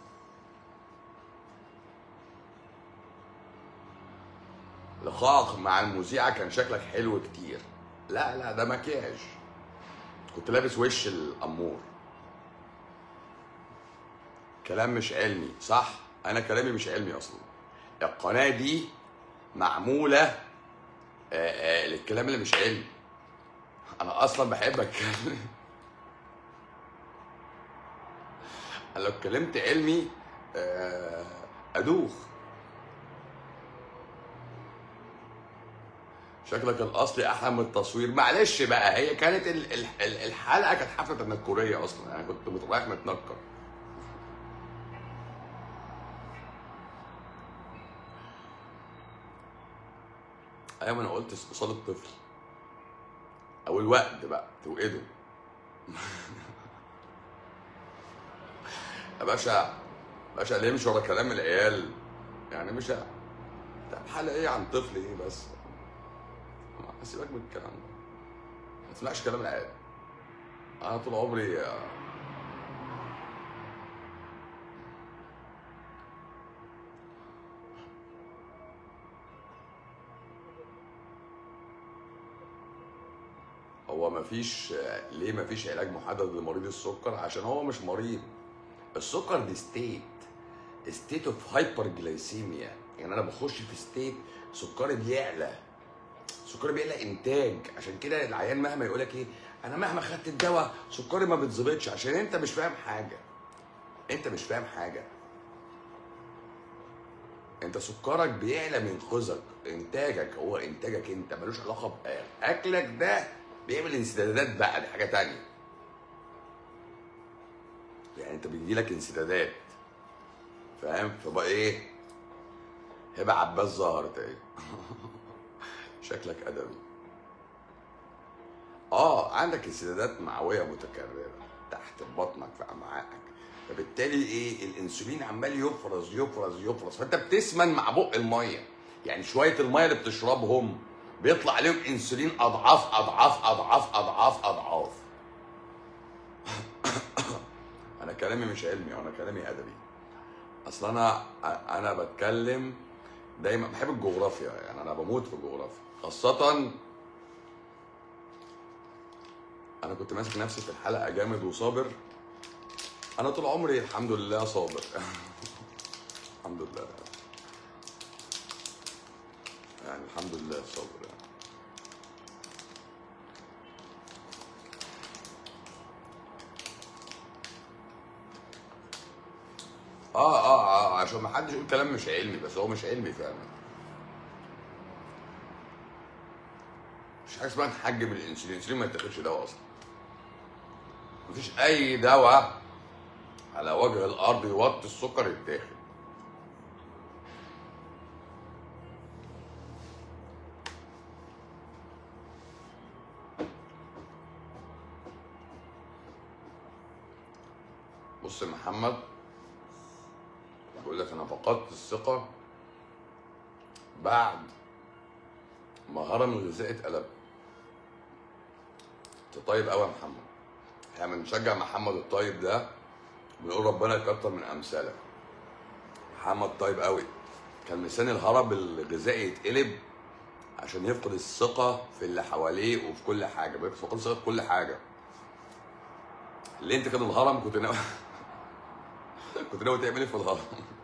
[SPEAKER 1] لقائك مع المذيعة كان شكلك حلو كتير لا لا ده مكياج كنت لابس وش الأمور كلام مش علمي صح أنا كلامي مش علمي أصلا القناة دي معمولة آه، آه، للكلام اللي مش علمي أنا أصلا بحب أتكلم أنا لو اتكلمت علمي آه، أدوخ شكلك الاصلي احلى من التصوير معلش بقى هي كانت ال- ال- ال- الحلقه كانت حفله تنكريه اصلا يعني كنت مت- رايح متنكر ايوه ما انا قلت قصاد الطفل او الوقت بقى توقده يا باشا باشا ليه مش ورا كلام العيال يعني مش ه- طب حل ايه عن طفل ايه بس ما سيبك من الكلام ده ما تسمعش كلام العيال انا طول عمري آه، هو مفيش ليه مفيش علاج محدد لمريض السكر عشان هو مش مريض السكر دي ستيت ستيت اوف هايبر جلايسيميا يعني انا بخش في ستيت سكري بيعلى سكري بيعلى انتاج عشان كده العيان مهما يقول لك ايه انا مهما خدت الدواء سكري ما بيتظبطش عشان انت مش فاهم حاجه انت مش فاهم حاجه انت سكرك بيعلى من خزك انتاجك هو انتاجك انت ملوش علاقه باكلك ده بيعمل انسدادات بقى دي حاجه تانية يعني انت بيجي لك انسدادات فاهم فبقى ايه هبه عباس ظهرت اهي شكلك ادبي اه عندك انسدادات معويه متكرره تحت بطنك في امعائك فبالتالي ايه الانسولين عمال يفرز يفرز يفرز فانت بتسمن مع بق الميه يعني شويه الميه اللي بتشربهم بيطلع عليهم انسولين اضعاف اضعاف اضعاف اضعاف اضعاف انا كلامي مش علمي وانا كلامي ادبي اصل انا انا بتكلم دايما بحب الجغرافيا يعني انا بموت في الجغرافيا خاصه انا كنت ماسك نفسي في الحلقه جامد وصابر انا طول عمري الحمد لله صابر الحمد لله يعني الحمد لله صابر يعني. اه اه اه عشان ما حدش يقول كلام مش علمي بس هو مش علمي فعلا مش حاجه اسمها تحجم الانسولين الانسولين ما يتاخدش دواء اصلا مفيش اي دواء على وجه الارض يوطي السكر يتاخد بص يا محمد بقول لك انا فقدت الثقه بعد ما هرم الغذائي اتقلب انت طيب قوي يا محمد احنا بنشجع محمد الطيب ده بنقول ربنا يكتر من امثالك محمد طيب قوي كان لسان الهرم الغذائي يتقلب عشان يفقد الثقة في اللي حواليه وفي كل حاجة بيفقد الثقة في كل حاجة اللي انت كان الهرم كنت ناوي كنت ناوي تعمل ايه في الهرم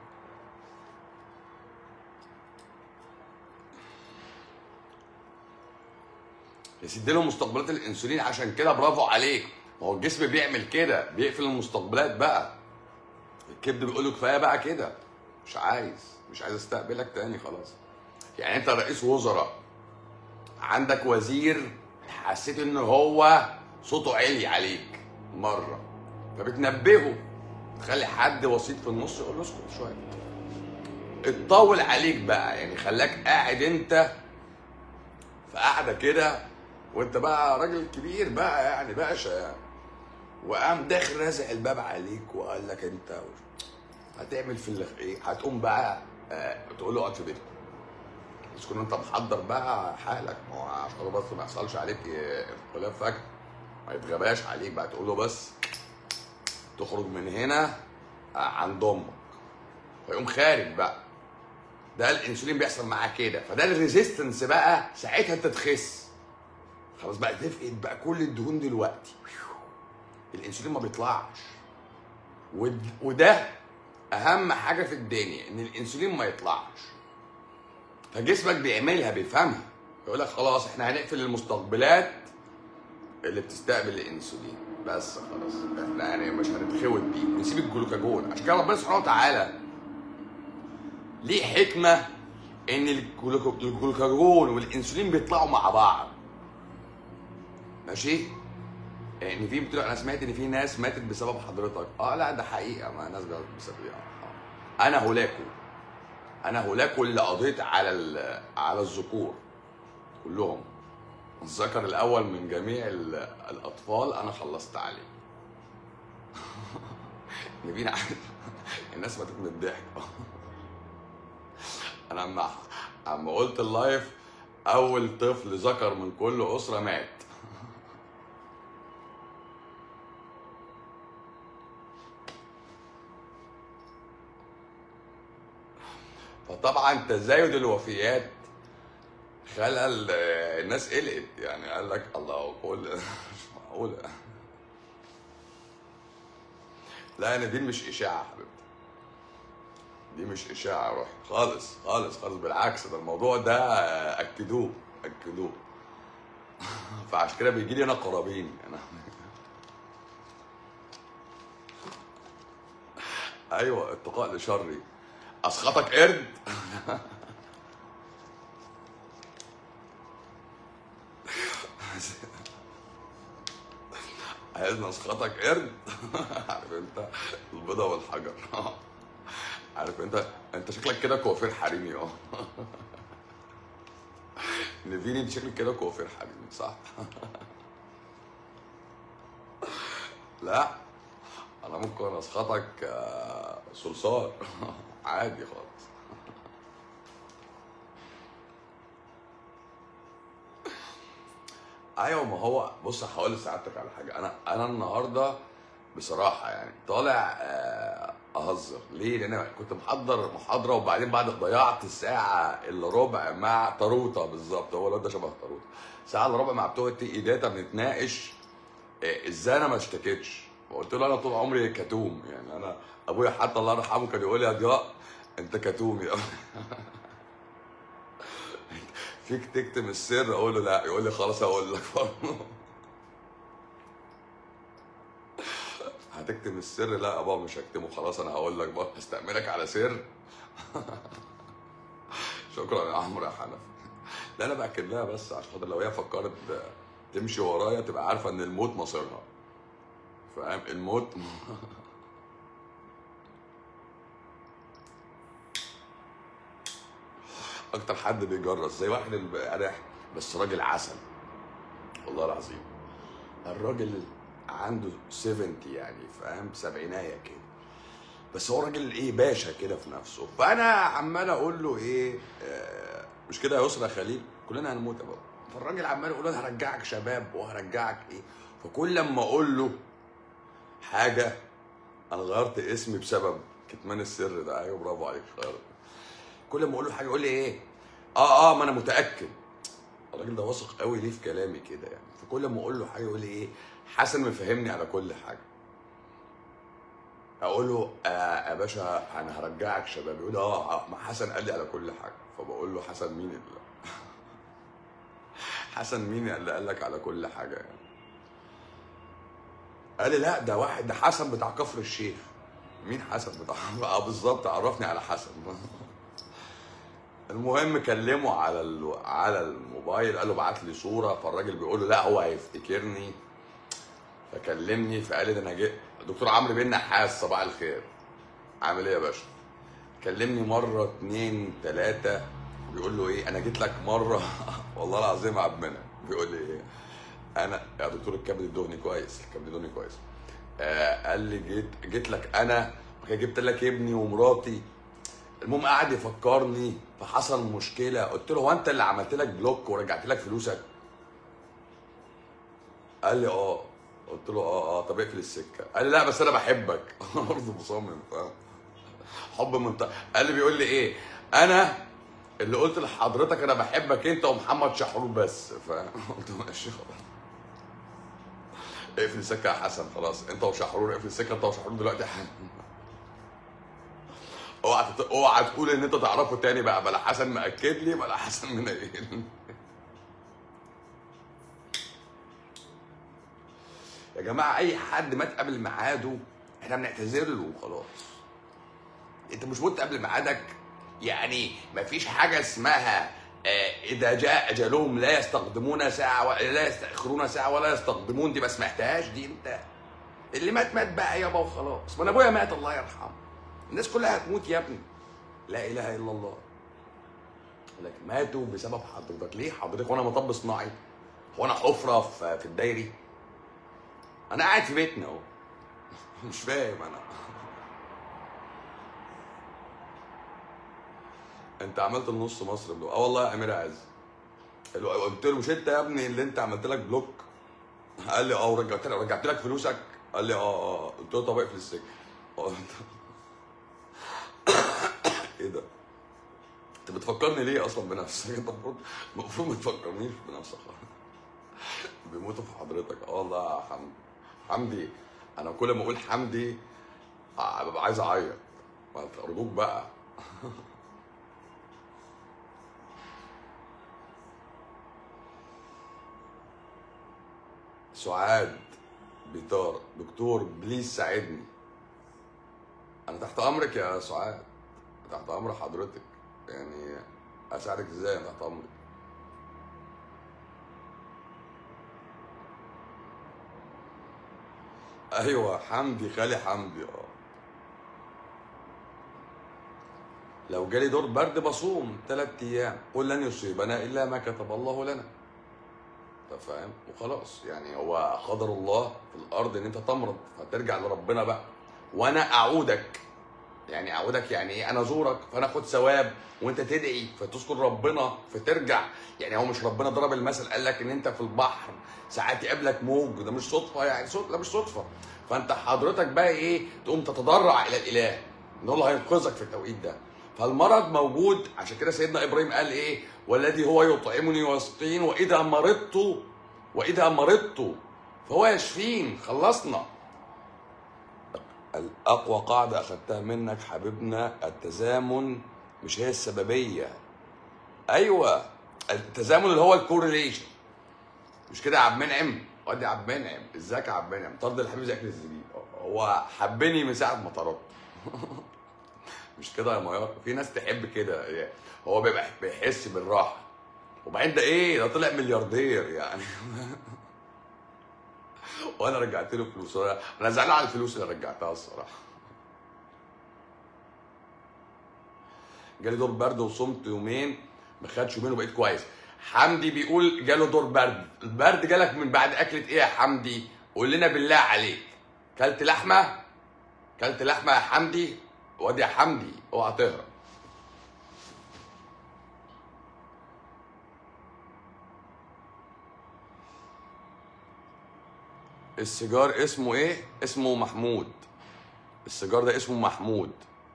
[SPEAKER 1] يسد لهم مستقبلات الانسولين عشان كده برافو عليك ما هو الجسم بيعمل كده بيقفل المستقبلات بقى الكبد بيقول له كفايه بقى كده مش عايز مش عايز استقبلك تاني خلاص يعني انت رئيس وزراء عندك وزير حسيت ان هو صوته عالي عليك مره فبتنبهه تخلي حد وسيط في النص يقول له اسكت شويه اتطول عليك بقى يعني خلاك قاعد انت في قاعده كده وانت بقى راجل كبير بقى يعني باشا يعني وقام داخل رازع الباب عليك وقال لك انت هتعمل في اللي ايه هتقوم بقى آه تقول له اقعد في بيتك بس تكون انت محضر بقى حالك ما هو عشان بس ما يحصلش عليك آه، اختلاف فجأة ما يتغباش عليك بقى تقول له بس تخرج من هنا آه، عند امك فيقوم خارج بقى ده الانسولين بيحصل معاه كده فده الريزيستنس بقى ساعتها انت تخس خلاص بقى تفقد بقى كل الدهون دلوقتي الانسولين ما بيطلعش ود- وده اهم حاجه في الدنيا ان الانسولين ما يطلعش فجسمك بيعملها بيفهمها يقول لك خلاص احنا هنقفل المستقبلات اللي بتستقبل الانسولين بس خلاص احنا يعني مش هنتخوت بيه ونسيب الجلوكاجون عشان كده ربنا سبحانه وتعالى ليه حكمه ان الجلوكو- الجلوكاجون والانسولين بيطلعوا مع بعض ماشي ان في بتقول انا سمعت ان في ناس ماتت بسبب حضرتك اه لا ده حقيقه ما ناس ماتت بسبب آه. انا هولاكو انا هولاكو اللي قضيت على ال- على الذكور كلهم الذكر الاول من جميع ال- الاطفال انا خلصت عليه نبيل عارف الناس ماتت من الضحك انا اما اما قلت اللايف اول طفل ذكر من كل اسره مات فطبعا تزايد الوفيات خلى ال- الناس قلقت يعني قال لك الله كل مش معقوله لا انا دي مش اشاعه حبيبتي دي مش اشاعه يا روحي خالص خالص خالص بالعكس ده الموضوع ده اكدوه اكدوه فعشان كده بيجي لي انا قرابين انا ايوه اتقاء لشري اسخطك قرد عايزني اسخطك قرد عارف انت البيضه والحجر عارف انت انت شكلك كده كوافير حريمي اه نيفيني انت شكلك كده كوافير حريمي صح لا انا ممكن اسخطك آه، صلصال عادي خالص ايوه ما هو بص هقول لسعادتك على حاجه انا انا النهارده بصراحه يعني طالع آه، اهزر ليه؟ لان انا كنت محضر محاضره وبعدين بعد ضيعت الساعه الا ربع مع طروطه بالظبط هو الواد ده شبه طروطه ساعه الا ربع مع بتوع التي اي داتا بنتناقش آه، ازاي انا ما اشتكيتش وقلت له انا طول عمري كتوم يعني انا ابويا حتى الله يرحمه كان يقول لي يا ضياء انت كتوم يا فيك تكتم السر اقول له لا يقول لي خلاص اقول لك هتكتم السر لا يا بابا مش هكتمه خلاص انا هقول لك بقى هستأمنك على سر شكرا يا عمرو يا حنفي لا انا باكد لها بس عشان خاطر لو هي فكرت تمشي ورايا تبقى عارفه ان الموت مصيرها فاهم الموت اكتر حد بيجرس زي واحد امبارح بس راجل عسل والله العظيم الراجل عنده 70 يعني فاهم سبعينايه كده بس هو راجل ايه باشا كده في نفسه فانا عمال اقول له ايه آه مش كده يا يسرا خليل كلنا هنموت يا بابا فالراجل عمال يقول له انا هرجعك شباب وهرجعك ايه فكل لما اقول له حاجه انا غيرت اسمي بسبب كتمان السر ده ايوه برافو عليك خير كل ما اقول له حاجه يقول لي ايه اه اه ما انا متاكد الراجل ده واثق قوي ليه في كلامي كده يعني فكل ما اقول له حاجه يقول لي ايه حسن مفهمني على كل حاجه اقول له آه يا باشا انا هرجعك شباب يقول لي اه آه، ما حسن قال لي على كل حاجه فبقول له حسن مين اللي حسن مين اللي قال لك على كل حاجه يعني قال لي لا ده واحد ده حسن بتاع كفر الشيخ مين حسن بتاع اه بالظبط عرفني على حسن المهم كلمه على ال... على الموبايل قال له بعت لي صوره فالراجل بيقول له لا هو هيفتكرني فكلمني فقال لي ده انا جيت دكتور عمرو بن نحاس صباح الخير عامل ايه يا باشا كلمني مره اتنين تلاته بيقول له ايه انا جيت لك مره والله العظيم يا عبد المنعم بيقول لي ايه انا يا دكتور الكبد الدهني كويس الكبد الدهني كويس آه قال لي جيت جيت لك انا وكده جبت لك ابني ومراتي المهم قعد يفكرني فحصل مشكله قلت له هو انت اللي عملت لك بلوك ورجعت لك فلوسك قال لي اه قلت له اه اه طب اقفل السكه قال لي لا بس انا بحبك انا برضه مصمم فاهم حب منطقي قال لي بيقول لي ايه انا اللي قلت لحضرتك انا بحبك انت ومحمد شحرور بس فاهم قلت له ماشي خلاص اقفل السكه يا حسن خلاص انت وشحرور اقفل السكه انت وشحرور دلوقتي حالا اوعى تت- اوعى تقول ان انت تعرفه تاني بقى بلا حسن مأكد لي بلا حسن من ايه يا جماعه اي حد مات قبل ميعاده احنا بنعتذر له وخلاص انت مش مت قبل ميعادك يعني مفيش حاجه اسمها آه، اذا جاء اجلهم لا يستقدمون ساعه ولا يستاخرون ساعه ولا يستقدمون دي ما سمعتهاش دي انت اللي مات مات بقى يابا وخلاص ما انا ابويا مات الله يرحمه الناس كلها هتموت يا ابني لا اله الا الله يقول لك ماتوا بسبب حضرتك ليه حضرتك وانا مطب صناعي هو انا حفره في في الدايري انا قاعد في بيتنا اهو مش فاهم انا انت عملت النص مصر بلوك اه والله يا امير عز قلت له مش انت يا ابني اللي انت عملت لك بلوك قال لي اه ورجعت لك رجعت لك فلوسك قال لي اه اه قلت له طب اقفل السكه اه ايه ده انت بتفكرني ليه اصلا بنفسك انت المفروض المفروض ما تفكرنيش بنفسك خالص بيموتوا في حضرتك اه والله يا حمدي حمدي انا كل ما اقول حمدي آه، ببقى عايز اعيط ما ارجوك بقى سعاد بيطار دكتور بليز ساعدني انا تحت امرك يا سعاد تحت امر حضرتك يعني اساعدك ازاي انا تحت امرك ايوه حمدي خالي حمدي اه لو جالي دور برد بصوم ثلاث ايام قل لن يصيبنا الا ما كتب الله لنا انت فاهم وخلاص يعني هو قدر الله في الارض ان انت تمرض فترجع لربنا بقى وانا اعودك يعني اعودك يعني ايه انا ازورك فانا اخد ثواب وانت تدعي فتذكر ربنا فترجع يعني هو مش ربنا ضرب المثل قال لك ان انت في البحر ساعات يقابلك موج ده مش صدفه يعني صدفه لا مش صدفه فانت حضرتك بقى ايه تقوم تتضرع الى الاله ان هو اللي هينقذك في التوقيت ده فالمرض موجود عشان كده سيدنا ابراهيم قال ايه والذي هو يطعمني ويسقين واذا مرضت واذا مرضت فهو يشفين خلصنا الاقوى قاعده اخدتها منك حبيبنا التزامن مش هي السببيه ايوه التزامن اللي هو الكورليشن مش كده يا عبد المنعم ادي عبد المنعم ازيك يا عبد المنعم طرد الحبيب زي اكل الزبيب هو حبني من ساعه ما طردت مش كده يا ميار في ناس تحب كده يعني هو بيبقى بيحس بالراحه وبعدين ده ايه ده طلع ملياردير يعني وانا رجعت له فلوس انا زعلان على الفلوس اللي رجعتها الصراحه جالي دور برد وصمت يومين ما خدش يومين وبقيت كويس حمدي بيقول جاله دور برد البرد جالك من بعد اكله ايه يا حمدي قول لنا بالله عليك كلت لحمه كلت لحمه يا حمدي وادي يا حمدي اوعى تهرب السيجار اسمه ايه اسمه محمود السيجار ده اسمه محمود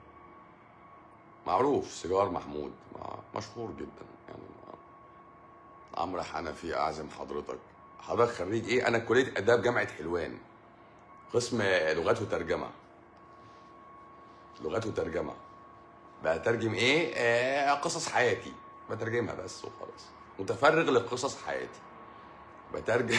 [SPEAKER 1] معروف سيجار محمود مشهور جدا يعني عمرو حنفي اعزم حضرتك حضرتك خريج ايه انا كليه اداب جامعه حلوان قسم لغات وترجمه لغات وترجمه بترجم ايه آه قصص حياتي بترجمها بس وخلاص متفرغ لقصص حياتي بترجم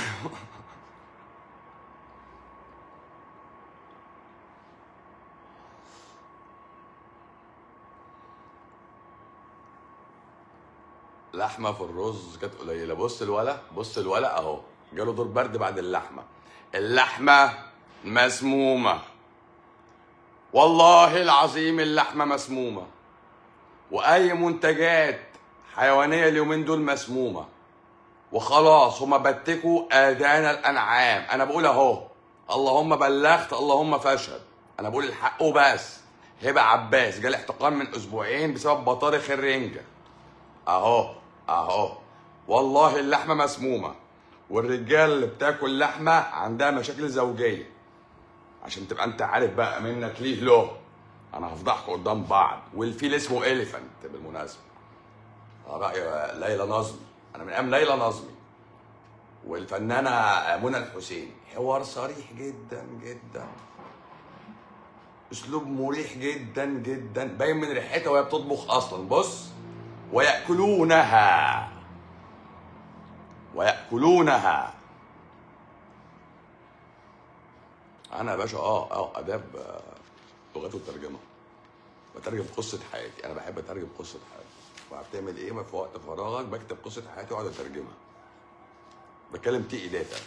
[SPEAKER 1] لحمه في الرز كانت قليله بص الولا بص الولا اهو جاله دور برد بعد اللحمه اللحمه مسمومه والله العظيم اللحمه مسمومه واي منتجات حيوانيه اليومين دول مسمومه وخلاص هما بتكوا اذان الانعام انا بقول اهو اللهم بلغت اللهم فاشهد انا بقول الحق وبس هبه عباس جالي احتقان من اسبوعين بسبب بطارخ الرنجه اهو اهو والله اللحمه مسمومه والرجال اللي بتاكل لحمه عندها مشاكل زوجيه عشان تبقى انت عارف بقى منك ليه له انا هفضحكم قدام بعض والفيل اسمه اليفنت بالمناسبه راي ليلى نظمي انا من ايام ليلى نظمي والفنانه منى الحسين حوار صريح جدا جدا اسلوب مريح جدا جدا باين من ريحتها وهي بتطبخ اصلا بص ويأكلونها ويأكلونها أنا يا باشا أه أه آداب آه، لغات والترجمة بترجم قصة حياتي أنا بحب أترجم قصة حياتي وبتعمل إيه في وقت فراغك بكتب قصة حياتي وأقعد أترجمها بتكلم تي داتا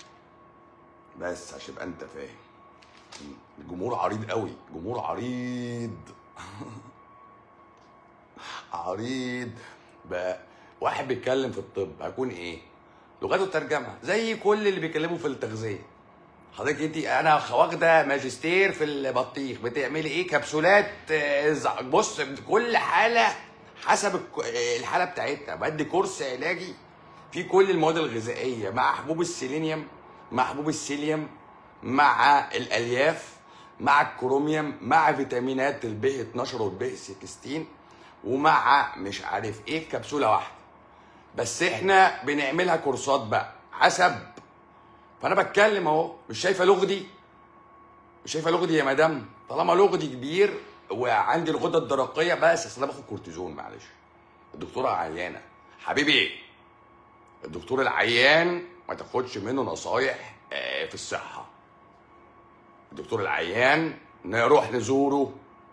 [SPEAKER 1] بس عشان يبقى أنت فاهم الجمهور عريض قوي جمهور عريض عريض بقى واحد بيتكلم في الطب هكون ايه لغته ترجمه زي كل اللي بيكلموا في التغذيه حضرتك انت انا واخده ماجستير في البطيخ بتعملي ايه كبسولات آه، ز- بص كل حاله حسب الك- آه، الحاله بتاعتها بدي كورس علاجي في كل المواد الغذائيه مع حبوب السيلينيوم مع حبوب السيليوم مع الالياف مع الكروميوم مع فيتامينات الب 12 والب 16 ومع مش عارف ايه في كبسوله واحده بس احنا بنعملها كورسات بقى حسب فانا بتكلم اهو مش شايفه لغدي مش شايفه لغدي يا مدام طالما لغدي كبير وعندي الغده الدرقيه بس اصل انا باخد كورتيزون معلش الدكتوره عيانه حبيبي الدكتور العيان ما تاخدش منه نصايح آه، في الصحه الدكتور العيان نروح نزوره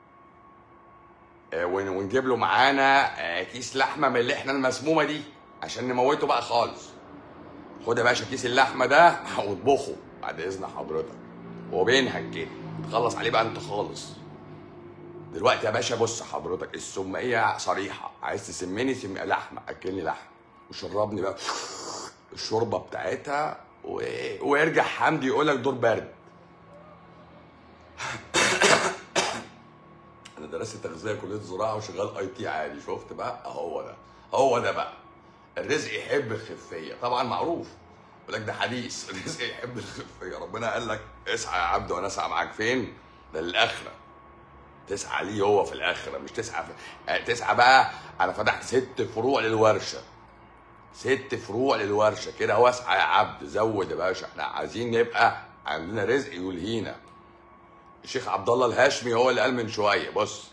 [SPEAKER 1] آه، ون- ونجيب له معانا آه، كيس لحمه من اللي احنا المسمومه دي عشان نموته بقى خالص خد يا باشا كيس اللحمه ده واطبخه بعد اذن حضرتك هو بينهج كده تخلص عليه بقى انت خالص دلوقتي يا باشا بص حضرتك السميه صريحه عايز تسمني سم لحمه اكلني لحمه وشربني بقى الشوربه بتاعتها و... ويرجع حمدي يقول لك دور برد انا درست تغذيه كليه زراعه وشغال اي تي عادي شفت بقى هو ده هو ده بقى الرزق يحب الخفيه طبعا معروف يقول لك ده حديث الرزق يحب الخفيه ربنا قال لك اسعى يا عبد وانا اسعى معاك فين ده للاخره تسعى ليه هو في الاخره مش تسعى في... آه، تسعى بقى انا فتحت ست فروع للورشه ست فروع للورشه كده واسعى يا عبد زود يا باشا احنا عايزين نبقى عندنا رزق يلهينا الشيخ عبد الله الهاشمي هو اللي قال من شويه بص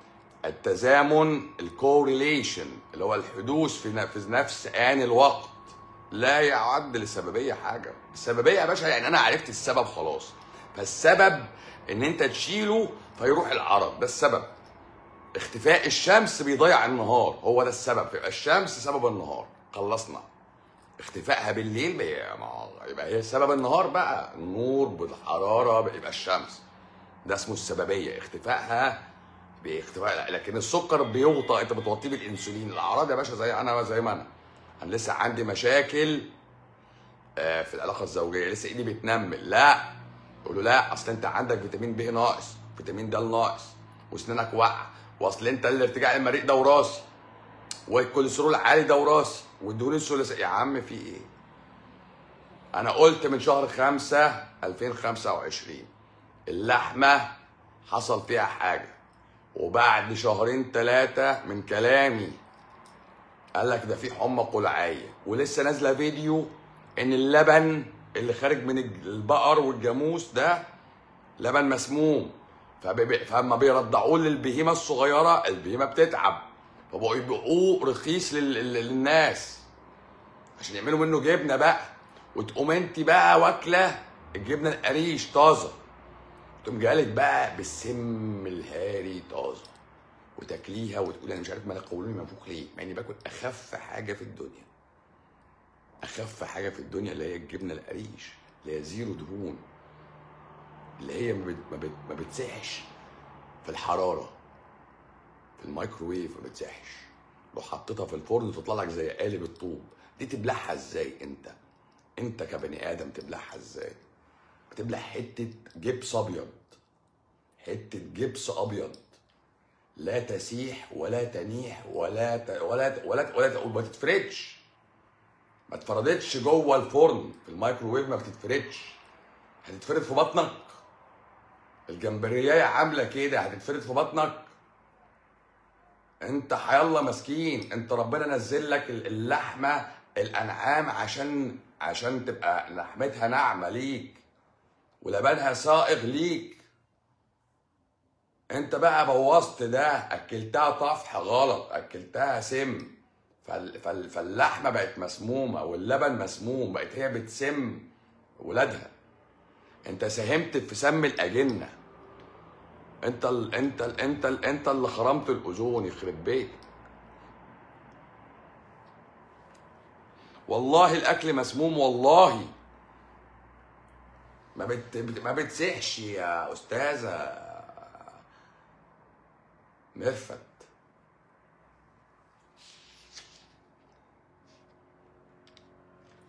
[SPEAKER 1] التزامن الكوريليشن اللي هو الحدوث في ن- في نفس آن الوقت لا يعد للسببيه حاجه السببيه يا باشا يعني انا عرفت السبب خلاص فالسبب ان انت تشيله فيروح العرض ده السبب اختفاء الشمس بيضيع النهار هو ده السبب يبقى الشمس سبب النهار خلصنا اختفائها بالليل بي- ما- يبقى هي سبب النهار بقى النور بالحراره يبقى الشمس ده اسمه السببيه اختفائها باختفاء لكن السكر بيوطى انت بتوطيه بالانسولين الاعراض يا باشا زي انا زي ما انا انا لسه عندي مشاكل آه، في العلاقه الزوجيه لسه ايدي بتنمل لا يقول له لا اصل انت عندك فيتامين ب ناقص فيتامين د ناقص واسنانك واقعه واصل انت الارتجاع المريء ده وراثي والكوليسترول العالي ده وراثي والدهون الثلاثيه يا عم في ايه؟ انا قلت من شهر 5 2025 اللحمه حصل فيها حاجه وبعد شهرين ثلاثه من كلامي قال لك ده في حمى قلعيه ولسه نازله فيديو ان اللبن اللي خارج من البقر والجاموس ده لبن مسموم فبيبي- فلما بيرضعوه للبهيمه الصغيره البهيمه بتتعب فبقوا يبيعوه رخيص لل- لل- للناس عشان يعملوا منه جبنه بقى وتقوم انت بقى واكله الجبنه القريش طازه تقوم جالك بقى بالسم الهاري طازه وتاكليها وتقول انا مش عارف مالك قولوني منفوخ ليه مع اني باكل اخف حاجه في الدنيا اخف حاجه في الدنيا اللي هي الجبنه القريش اللي هي زيرو دهون اللي هي ما, بت... ما, بت... ما بتسيحش في الحراره في الميكروويف ما بتسيحش لو حطيتها في الفرن تطلع لك زي قالب الطوب دي تبلعها ازاي انت انت كبني ادم تبلعها ازاي بتبلع حته جبس ابيض حته جبس ابيض لا تسيح ولا تنيح ولا ت... ولا ت... ولا ت... ولا ت... وما تتفردش ما اتفردتش جوه الفرن في الميكروويف ما بتتفردش هتتفرد في بطنك الجمبريايه عامله كده هتتفرد في بطنك انت حيالله مسكين انت ربنا نزل لك ال- اللحمه الانعام عشان عشان تبقى لحمتها ناعمه ليك ولبنها سائغ ليك انت بقى بوظت ده اكلتها طفح غلط اكلتها سم فال... فال... فاللحمه بقت مسمومه واللبن مسموم بقت هي بتسم ولادها انت ساهمت في سم الاجنه انت ال... انت ال... انت ال... انت اللي خرمت الاذون يخرب بيت والله الاكل مسموم والله ما بت... بت- ما بتسحش يا استاذه مرفت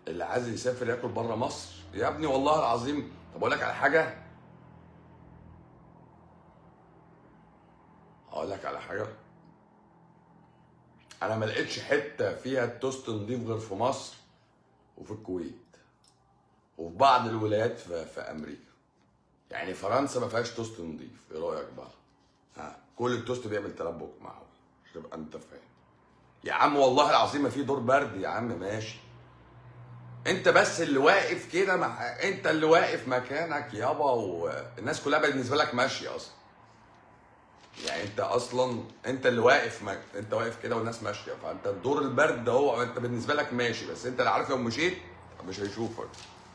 [SPEAKER 1] اللي عايز يسافر ياكل بره مصر يا ابني والله العظيم طب اقول لك على حاجه اقول لك على حاجه انا ما لقيتش حته فيها التوست نضيف غير في مصر وفي الكويت وفي بعض الولايات في, في امريكا يعني فرنسا ما فيهاش توست نضيف ايه رايك بقى ها كل التوست بيعمل تلبك معه عشان تبقى انت فاهم يا عم والله العظيم ما في دور برد يا عم ماشي انت بس اللي واقف كده مع انت اللي واقف مكانك يابا والناس كلها بالنسبه لك ماشيه اصلا يعني انت اصلا انت اللي واقف مك... انت واقف كده والناس ماشيه فانت الدور البرد ده هو انت بالنسبه لك ماشي بس انت اللي عارف لو مشيت مش هيشوفك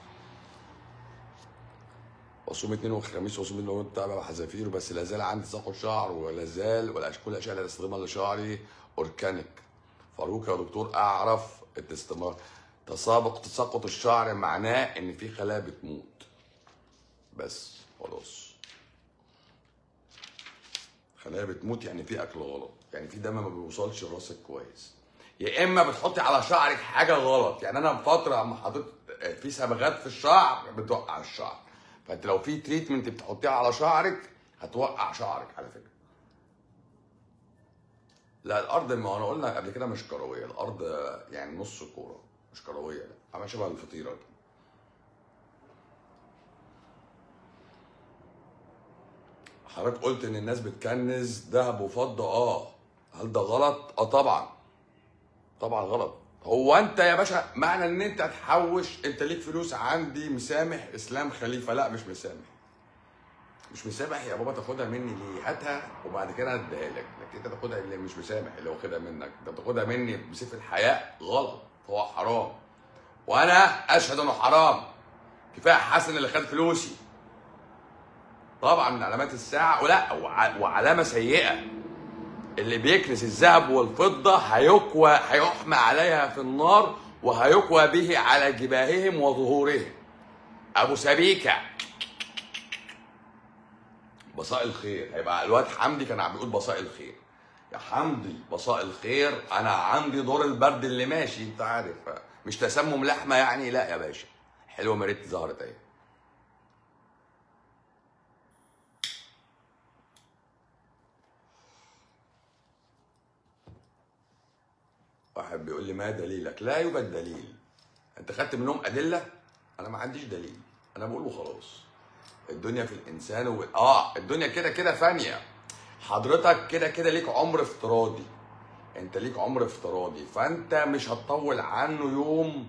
[SPEAKER 1] وصوم اثنين وخميس وصوم اللي بتاع حذافير بس لا زال عندي تساقط شعر ولا زال ولا كل الاشياء اللي استخدمها لشعري اوركانيك فاروق يا دكتور اعرف الاستمرار تسابق تساقط الشعر معناه ان في خلايا بتموت بس خلاص خلايا بتموت يعني في اكل غلط يعني في دم ما بيوصلش لراسك كويس يا اما بتحطي على شعرك حاجه غلط يعني انا فتره اما حطيت في صبغات في الشعر بتوقع الشعر فانت لو في تريتمنت بتحطيها على شعرك هتوقع شعرك على فكره لا الارض ما انا قلنا قبل كده مش كرويه الارض يعني نص كوره مش كرويه لا عامله شبه الفطيره كده حضرتك قلت ان الناس بتكنز ذهب وفضه اه هل ده غلط؟ اه طبعا طبعا غلط هو انت يا باشا معنى ان انت تحوش انت ليك فلوس عندي مسامح اسلام خليفه لا مش مسامح مش مسامح يا بابا تاخدها مني ليه؟ هاتها وبعد كده اديها لك، لكن انت تاخدها اللي مش مسامح اللي واخدها منك، انت تاخدها مني بسيف الحياء غلط هو حرام. وانا اشهد انه حرام. كفايه حسن اللي خد فلوسي. طبعا من علامات الساعه ولا وعلامه سيئه اللي بيكنس الذهب والفضه هيكوى هيحمى عليها في النار وهيكوى به على جباههم وظهورهم. ابو سبيكه بصاء الخير هيبقى الواد حمدي كان عم بيقول بصاء الخير يا حمدي بصاء الخير انا عندي دور البرد اللي ماشي انت عارف مش تسمم لحمه يعني لا يا باشا حلوه مريت ظهرت اهي واحد بيقول لي ما دليلك لا يوجد دليل انت خدت منهم ادله انا ما عنديش دليل انا بقول وخلاص الدنيا في الانسان و... اه الدنيا كده كده فانيه حضرتك كده كده ليك عمر افتراضي انت ليك عمر افتراضي فانت مش هتطول عنه يوم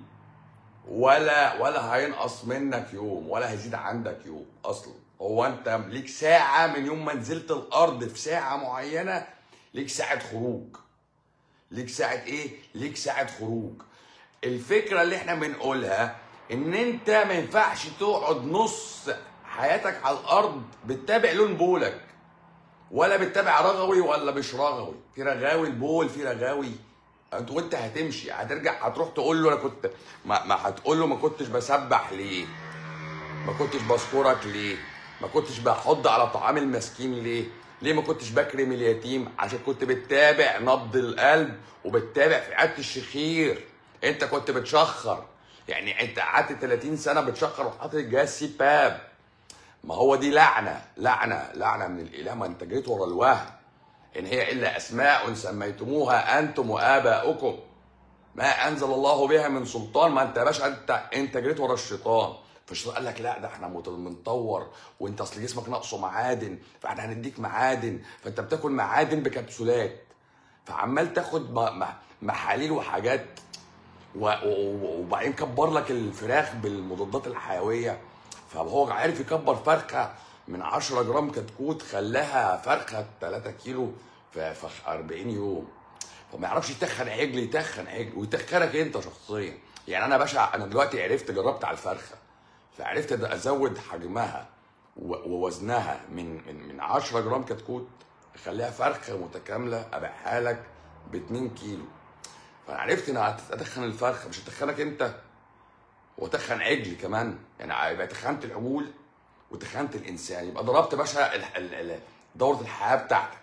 [SPEAKER 1] ولا ولا هينقص منك يوم ولا هيزيد عندك يوم اصلا هو انت ليك ساعه من يوم ما نزلت الارض في ساعه معينه ليك ساعه خروج ليك ساعه ايه ليك ساعه خروج الفكره اللي احنا بنقولها ان انت ما ينفعش تقعد نص حياتك على الارض بتتابع لون بولك ولا بتتابع رغوي ولا مش رغوي في رغاوي البول في رغاوي انت وانت هتمشي هترجع هتروح تقول له انا كنت ما, ما هتقول له ما كنتش بسبح ليه ما كنتش بذكرك ليه ما كنتش بحض على طعام المسكين ليه ليه ما كنتش بكرم اليتيم عشان كنت بتتابع نبض القلب وبتتابع في عاده الشخير انت كنت بتشخر يعني انت قعدت 30 سنه بتشخر وحاطط الجهاز سي باب ما هو دي لعنه لعنه لعنه من الاله ما انت جريت ورا الوهم ان هي الا اسماء سميتموها انتم واباؤكم ما انزل الله بها من سلطان ما انت يا باشا انت انت جريت ورا الشيطان فالشيطان قال لك لا ده احنا بنطور وانت اصل جسمك ناقصه معادن فاحنا هنديك معادن فانت بتاكل معادن بكبسولات فعمال تاخد محاليل وحاجات وبعدين كبر لك الفراخ بالمضادات الحيويه فهو عارف يكبر فرخه من 10 جرام كتكوت خلاها فرخه 3 كيلو في 40 يوم فما يعرفش يتخن عجل يتخن عجل ويتخنك انت شخصيا يعني انا باشا انا دلوقتي عرفت جربت على الفرخه فعرفت ازود حجمها ووزنها من من من 10 جرام كتكوت اخليها فرخه متكامله ابيعها لك ب 2 كيلو فانا عرفت ان اتخن الفرخه مش هتخنك انت وتخن عجل كمان يعني يبقى تخنت العجول وتخنت الانسان يبقى ضربت يا باشا دوره الحياه بتاعتك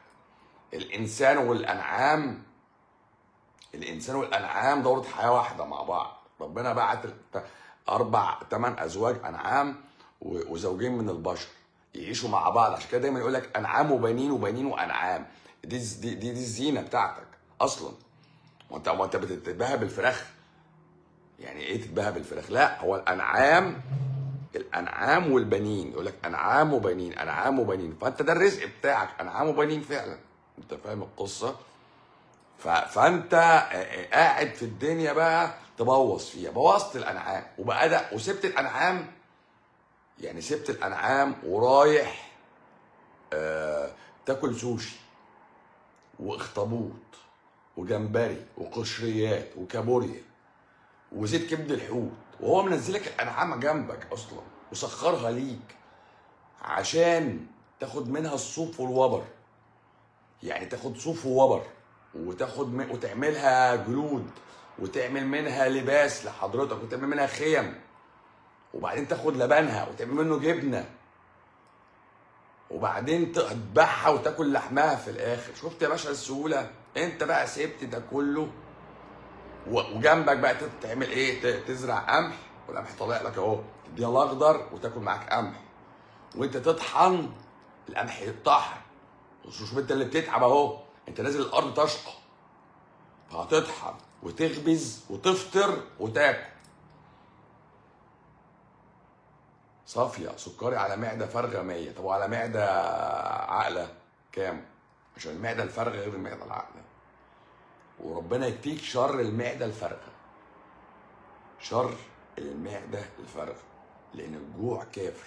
[SPEAKER 1] الانسان والانعام الانسان والانعام دوره حياه واحده مع بعض ربنا بعت ال- اربع ثمان ازواج انعام و- وزوجين من البشر يعيشوا مع بعض عشان كده دايما يقول لك انعام وبنين وبنين وانعام دي دي دي, دي الزينه بتاعتك اصلا وانت وانت بتتباهى بالفراخ يعني ايه تتباهى بالفراخ لا هو الانعام الانعام والبنين يقول لك انعام وبنين انعام وبنين فانت ده الرزق بتاعك انعام وبنين فعلا انت فاهم القصه ف... فانت قاعد في الدنيا بقى تبوظ فيها بوظت الانعام وبقى ده وسبت الانعام يعني سبت الانعام ورايح آه... تاكل سوشي واخطبوط وجمبري وقشريات وكابوريا وزيت كبد الحوت وهو منزلك الانعام جنبك اصلا وسخرها ليك عشان تاخد منها الصوف والوبر يعني تاخد صوف ووبر وتاخد من وتعملها جلود وتعمل منها لباس لحضرتك وتعمل منها خيم وبعدين تاخد لبنها وتعمل منه جبنه وبعدين تذبحها وتاكل لحمها في الاخر شفت يا باشا السهوله انت بقى سبت ده كله و- وجنبك بقى تعمل ايه ت- تزرع قمح والقمح طالع لك اهو تديها الاخضر وتاكل معاك قمح وانت تطحن القمح يتطحن شوف انت اللي بتتعب اهو انت نازل الارض تشقى فهتطحن وتخبز وتفطر وتاكل صافيه سكري على معده فارغه 100 طب وعلى معده عاقله كام عشان المعده الفارغه غير المعده العاقله وربنا يكفيك شر المعده الفارغه شر المعده الفارغه لان الجوع كافر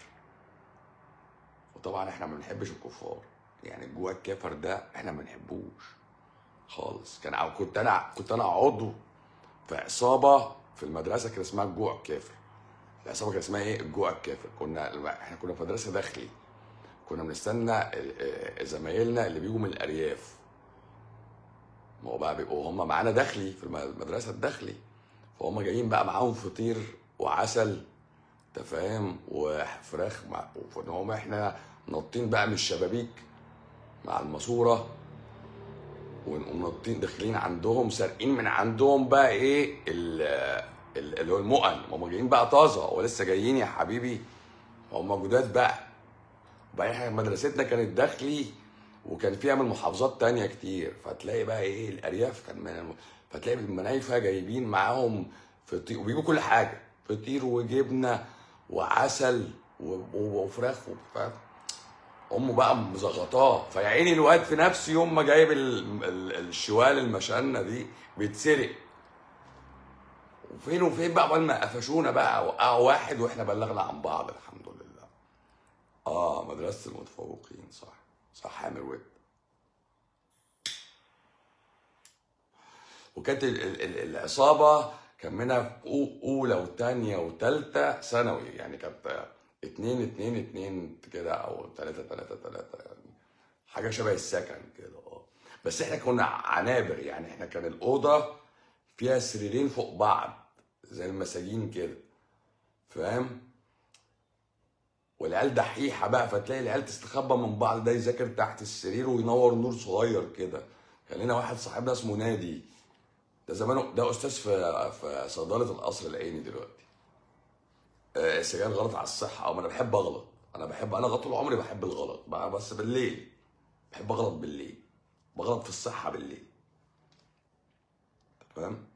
[SPEAKER 1] وطبعا احنا ما بنحبش الكفار يعني الجوع الكافر ده احنا ما بنحبوش خالص كان عاو- كنت انا كنت انا عضو في عصابه في المدرسه كان اسمها الجوع الكافر العصابه كان اسمها ايه الجوع الكافر كنا احنا كنا في مدرسه داخلي كنا بنستنى ال- ال- زمايلنا اللي بيجوا من الارياف ما هو بقى بيبقوا هم معانا داخلي في الم- المدرسه الداخلي فهم جايين بقى معاهم فطير وعسل انت فاهم وفراخ مع وان هم احنا نطين بقى من الشبابيك مع الماسوره ونقوم نطين داخلين عندهم سارقين من عندهم بقى ايه ال- ال- اللي هو المؤن هم جايين بقى طازه ولسه جايين يا حبيبي هم جداد بقى وبعدين احنا مدرستنا كانت داخلي وكان فيها من محافظات تانية كتير فتلاقي بقى ايه الارياف كان من الم... فتلاقي المنايفه جايبين معاهم فطير وبيجيبوا كل حاجه فطير وجبنه وعسل و... و... وفراخ وفاهم امه بقى مزغطاه فيا عيني الواد في نفس يوم ما جايب ال... ال... الشوال المشنه دي بيتسرق وفين وفين بقى عقبال ما قفشونا بقى وقعوا واحد واحنا بلغنا عن بعض الحمد لله اه مدرسه المتفوقين صح صح عامر ود وكانت ال- ال- ال- العصابه كان منها في أو- اولى وثانيه وثالثه ثانوي يعني كانت اتنين اتنين اتنين كده او تلاته تلاته تلاته يعني حاجه شبه السكن كده اه بس احنا كنا عنابر يعني احنا كان الاوضه فيها سريرين فوق بعض زي المساجين كده فاهم والعيال دحيحه بقى فتلاقي العيال تستخبى من بعض ده يذاكر تحت السرير وينور نور صغير كده كان لنا واحد صاحبنا اسمه نادي ده زمانه ده استاذ في في صيدله القصر العيني دلوقتي آه، السجاير غلط على الصحه او انا بحب اغلط انا بحب انا طول عمري بحب الغلط بقى بس بالليل بحب اغلط بالليل بغلط في الصحه بالليل فاهم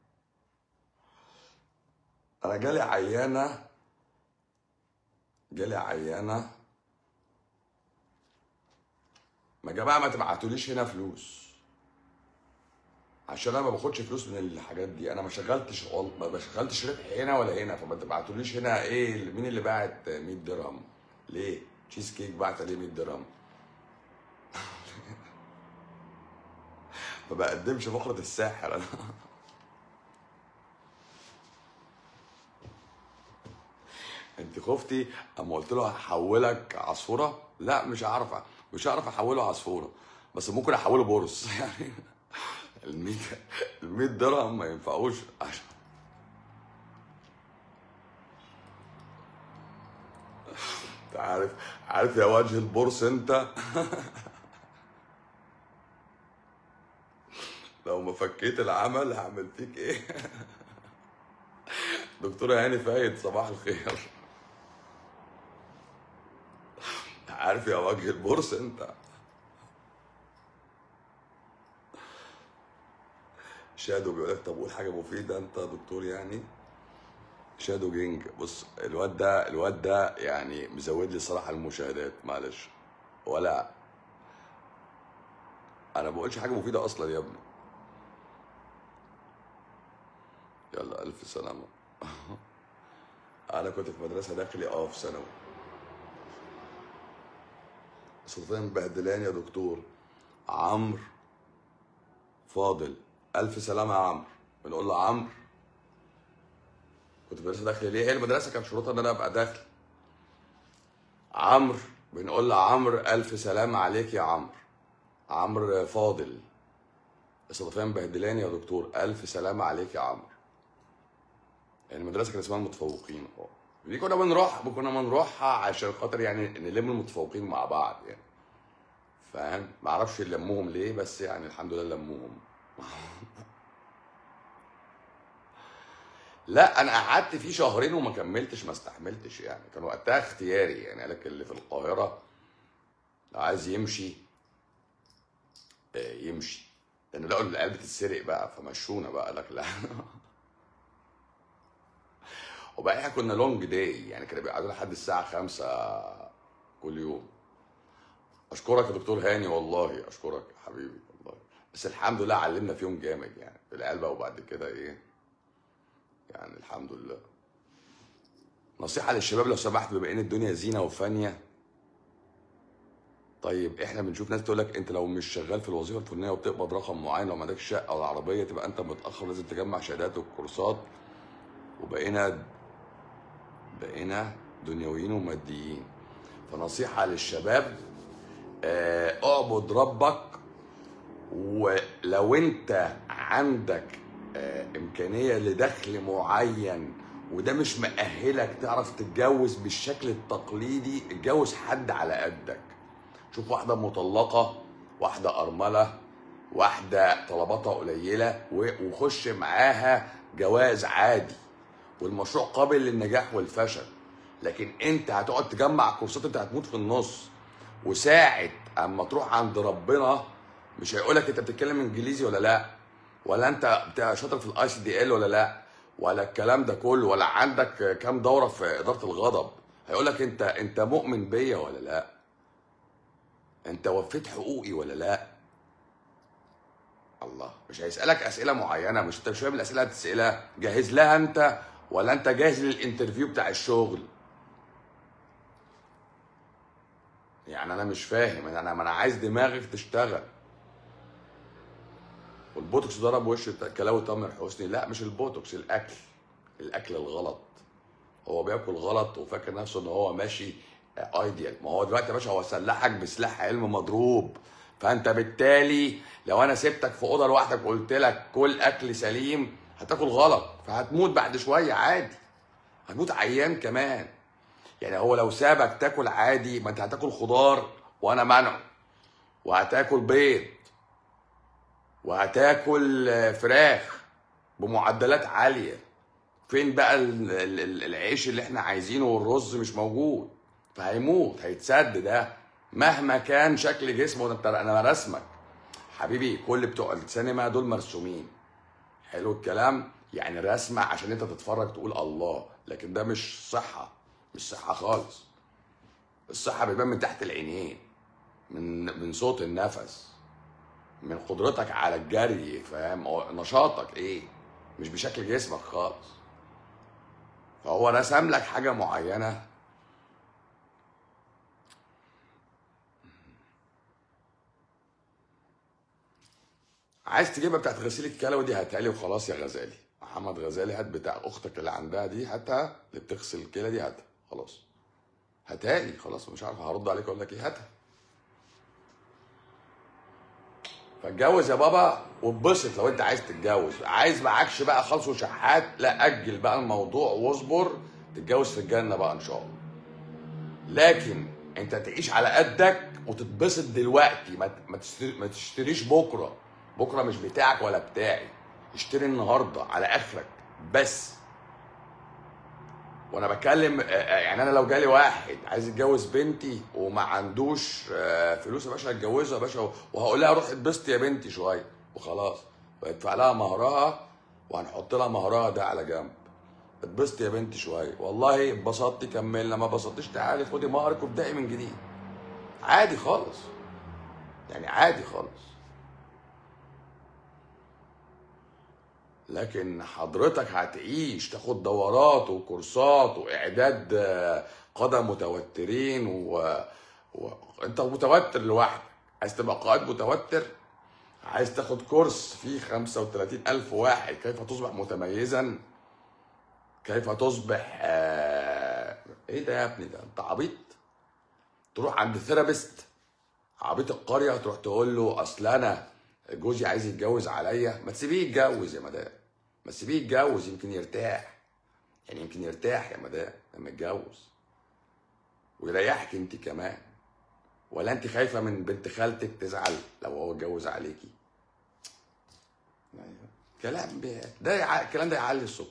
[SPEAKER 1] انا جالي عيانه جالي عيانه ما جماعه ما تبعتوليش هنا فلوس عشان انا ما باخدش فلوس من الحاجات دي انا ما شغلتش وال- ما شغلتش ربح هنا ولا هنا فما تبعتوليش هنا ايه مين اللي باعت 100 درهم ليه تشيز كيك بعت ليه 100 درهم ما بقدمش فقرة الساحر انا انت خفتي اما قلت له هحولك عصفوره لا مش هعرف مش هعرف احوله عصفوره بس ممكن احوله بورس يعني ال 100 ال 100 درهم ما ينفعوش عشان انت عارف عارف يا وجه البورس انت لو ما فكيت العمل هعمل فيك ايه دكتورة هاني فايد صباح الخير عارف يا وجه البورس انت شادو بيقول لك طب قول حاجة مفيدة انت يا دكتور يعني شادو جينج بص الواد ده الواد ده يعني مزود لي صراحة المشاهدات معلش ولا انا ما بقولش حاجة مفيدة اصلا يا ابني يلا الف سلامة انا كنت في مدرسة داخلي اه في ثانوي سلطان مبهدلاني يا دكتور عمرو فاضل الف سلامة يا عمرو بنقول له عمرو كنت في مدرسة داخلي ليه هي المدرسة كان شروطها ان انا ابقى داخل عمرو بنقول له عمرو الف سلامة عليك يا عمرو عمرو فاضل استضافيا مبهدلاني يا دكتور الف سلامة عليك يا عمرو يعني المدرسه كان اسمها المتفوقين اه دي كنا بنروح كنا بنروحها عشان خاطر يعني نلم المتفوقين مع بعض يعني فاهم ما اعرفش لموهم ليه بس يعني الحمد لله لموهم لا انا قعدت فيه شهرين وما كملتش ما استحملتش يعني كان وقتها اختياري يعني قالك اللي في القاهره لو عايز يمشي آه، يمشي لان لقوا العيال بتتسرق بقى فمشونا بقى قال لك لا وبقى احنا كنا لونج داي يعني كانوا بيقعدونا لحد الساعه 5 كل يوم اشكرك يا دكتور هاني والله اشكرك يا حبيبي والله بس الحمد لله علمنا فيهم جامد يعني في العيال بقى وبعد كده ايه يعني الحمد لله نصيحة للشباب لو سمحت بما ان الدنيا زينة وفانية طيب احنا بنشوف ناس تقول لك انت لو مش شغال في الوظيفة الفلانية وبتقبض رقم معين لو ما عندكش شقة ولا عربية تبقى انت متأخر لازم تجمع شهادات وكورسات وبقينا بقينا دنيويين وماديين فنصيحة للشباب آه، اعبد ربك ولو انت عندك آه، امكانيه لدخل معين وده مش مأهلك تعرف تتجوز بالشكل التقليدي اتجوز حد على قدك شوف واحده مطلقه واحده ارمله واحده طلباتها قليله و- وخش معاها جواز عادي والمشروع قابل للنجاح والفشل لكن انت هتقعد تجمع كورسات انت هتموت في النص وساعة اما تروح عند ربنا مش هيقولك انت بتتكلم انجليزي ولا لا ولا انت بتاع شاطر في الاي سي دي ال ولا لا ولا الكلام ده كله ولا عندك كام دوره في اداره الغضب هيقولك انت انت مؤمن بيا ولا لا انت وفيت حقوقي ولا لا الله مش هيسالك اسئله معينه مش انت مش فاهم الاسئله اللي هتسالها جاهز لها انت ولا انت جاهز للانترفيو بتاع الشغل يعني انا مش فاهم انا ما انا عايز دماغك تشتغل والبوتوكس ضرب وش كلاوي تامر حسني لا مش البوتوكس الاكل الاكل الغلط هو بياكل غلط وفاكر نفسه ان هو ماشي ايديال ما هو دلوقتي يا باشا هو سلحك بسلاح علم مضروب فانت بالتالي لو انا سبتك في اوضه لوحدك وقلت لك كل اكل سليم هتاكل غلط فهتموت بعد شويه عادي هتموت عيان كمان يعني هو لو سابك تاكل عادي ما انت هتاكل خضار وانا منعه وهتاكل بيض وهتاكل آه، فراخ بمعدلات عاليه فين بقى ال- ال- ال- العيش اللي احنا عايزينه والرز مش موجود فهيموت هيتسد ده مهما كان شكل جسمه انت انا رسمك حبيبي كل بتوع السينما دول مرسومين حلو الكلام يعني رسمة عشان انت تتفرج تقول الله لكن ده مش صحة مش صحة خالص الصحة بيبان من تحت العينين من من صوت النفس من قدرتك على الجري فاهم أو نشاطك ايه مش بشكل جسمك خالص فهو رسم لك حاجة معينة عايز تجيبها بتاعت غسيل الكلوي دي هاتها لي وخلاص يا غزالي محمد غزالي هات بتاع اختك اللي عندها دي هاتها اللي بتغسل الكلى دي هاتها خلاص هاتها لي خلاص مش عارف هرد عليك اقول لك ايه هاتها فاتجوز يا بابا واتبسط لو انت عايز تتجوز عايز معكش بقى خالص وشحات لا اجل بقى الموضوع واصبر تتجوز في الجنه بقى ان شاء الله لكن انت تعيش على قدك وتتبسط دلوقتي ما ما تشتري- ما تشتريش بكره بكره مش بتاعك ولا بتاعي اشتري النهارده على اخرك بس وانا بتكلم آه، آه، يعني انا لو جالي واحد عايز يتجوز بنتي وما عندوش آه، فلوس يا باشا هتجوزه يا باشا وهقول لها روح اتبسطي يا بنتي شويه وخلاص وادفع لها مهرها وهنحط لها مهرها ده على جنب اتبسطي يا بنتي شويه والله اتبسطتي كملنا ما اتبسطتيش تعالي خدي مهرك وابدأي من جديد عادي خالص يعني عادي خالص لكن حضرتك هتعيش تاخد دورات وكورسات واعداد آه، قادة متوترين و... و... انت متوتر لوحدك عايز تبقى قائد متوتر عايز تاخد كورس فيه 35 ألف واحد كيف تصبح متميزا كيف تصبح آه، ايه ده يا ابني ده انت عبيط تروح عند ثيرابيست عبيط القريه تروح تقول له اصل انا جوزي عايز يتجوز عليا ما تسيبيه يتجوز يا مدام ما تسيبيه يتجوز يمكن يرتاح يعني يمكن يرتاح يا مدام لما يتجوز ويريحك انت كمان ولا انت خايفه من بنت خالتك تزعل لو هو اتجوز عليكي كلام بي... ده يع... الكلام ده يعلي السكر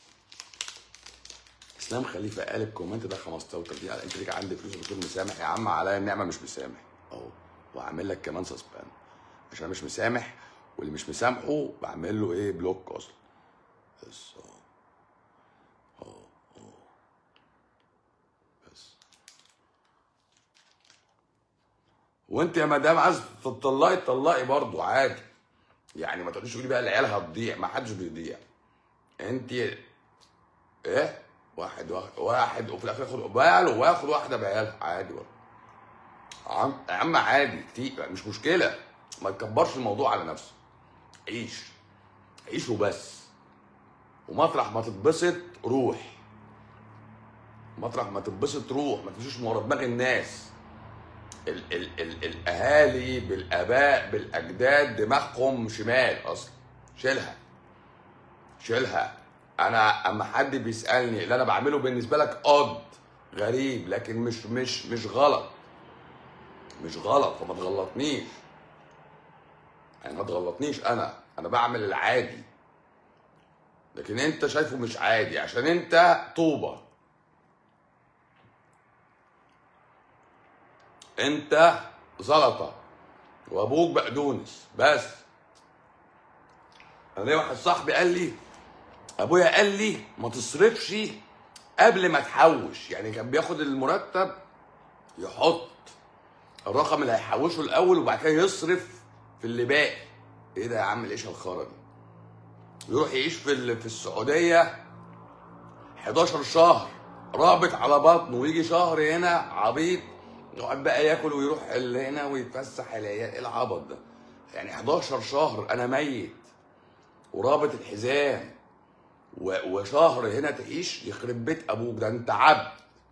[SPEAKER 1] اسلام خليفه قال الكومنت ده 15 دقيقه انت ليك عندي فلوس بتقول مسامح يا عم عليا النعمه مش مسامح اهو وعامل لك كمان سسبان عشان أنا مش مسامح واللي مش مسامحه بعمل له ايه بلوك اصلا بس اهو اهو اهو بس وانت يا مدام عايز تطلقي تطلقي برضه عادي يعني ما تقعديش تقولي بقى العيال هتضيع ما حدش بيضيع انت ايه واحد واحد, واحد وفي الاخر ياخد باله وياخد واحده بعيالها عادي برضه عم يا عم عادي كتير مش مشكله ما تكبرش الموضوع على نفسك عيش عيش وبس ومطرح ما تتبسط روح مطرح ما تتبسط روح ما تمشيش ورا دماغ الناس ال ال ال الاهالي بالاباء بالاجداد دماغهم شمال اصلا شيلها شيلها انا اما حد بيسالني اللي انا بعمله بالنسبه لك قد غريب لكن مش مش مش غلط مش غلط فما تغلطنيش يعني ما تغلطنيش انا انا بعمل العادي لكن انت شايفه مش عادي عشان انت طوبه انت زلطه وابوك بقدونس بس انا ليا واحد صاحبي قال لي ابويا قال لي ما تصرفش قبل ما تحوش يعني كان بياخد المرتب يحط الرقم اللي هيحوشه الاول وبعد كده يصرف في اللي باقي ايه ده يا عم العيشه الخرا دي يروح يعيش في ال- في السعوديه 11 شهر رابط على بطنه ويجي شهر هنا عبيط يقعد بقى ياكل ويروح ال- هنا ويتفسح العيال ايه العبط ده يعني 11 شهر انا ميت ورابط الحزام و- وشهر هنا تعيش يخرب بيت ابوك ده انت عبد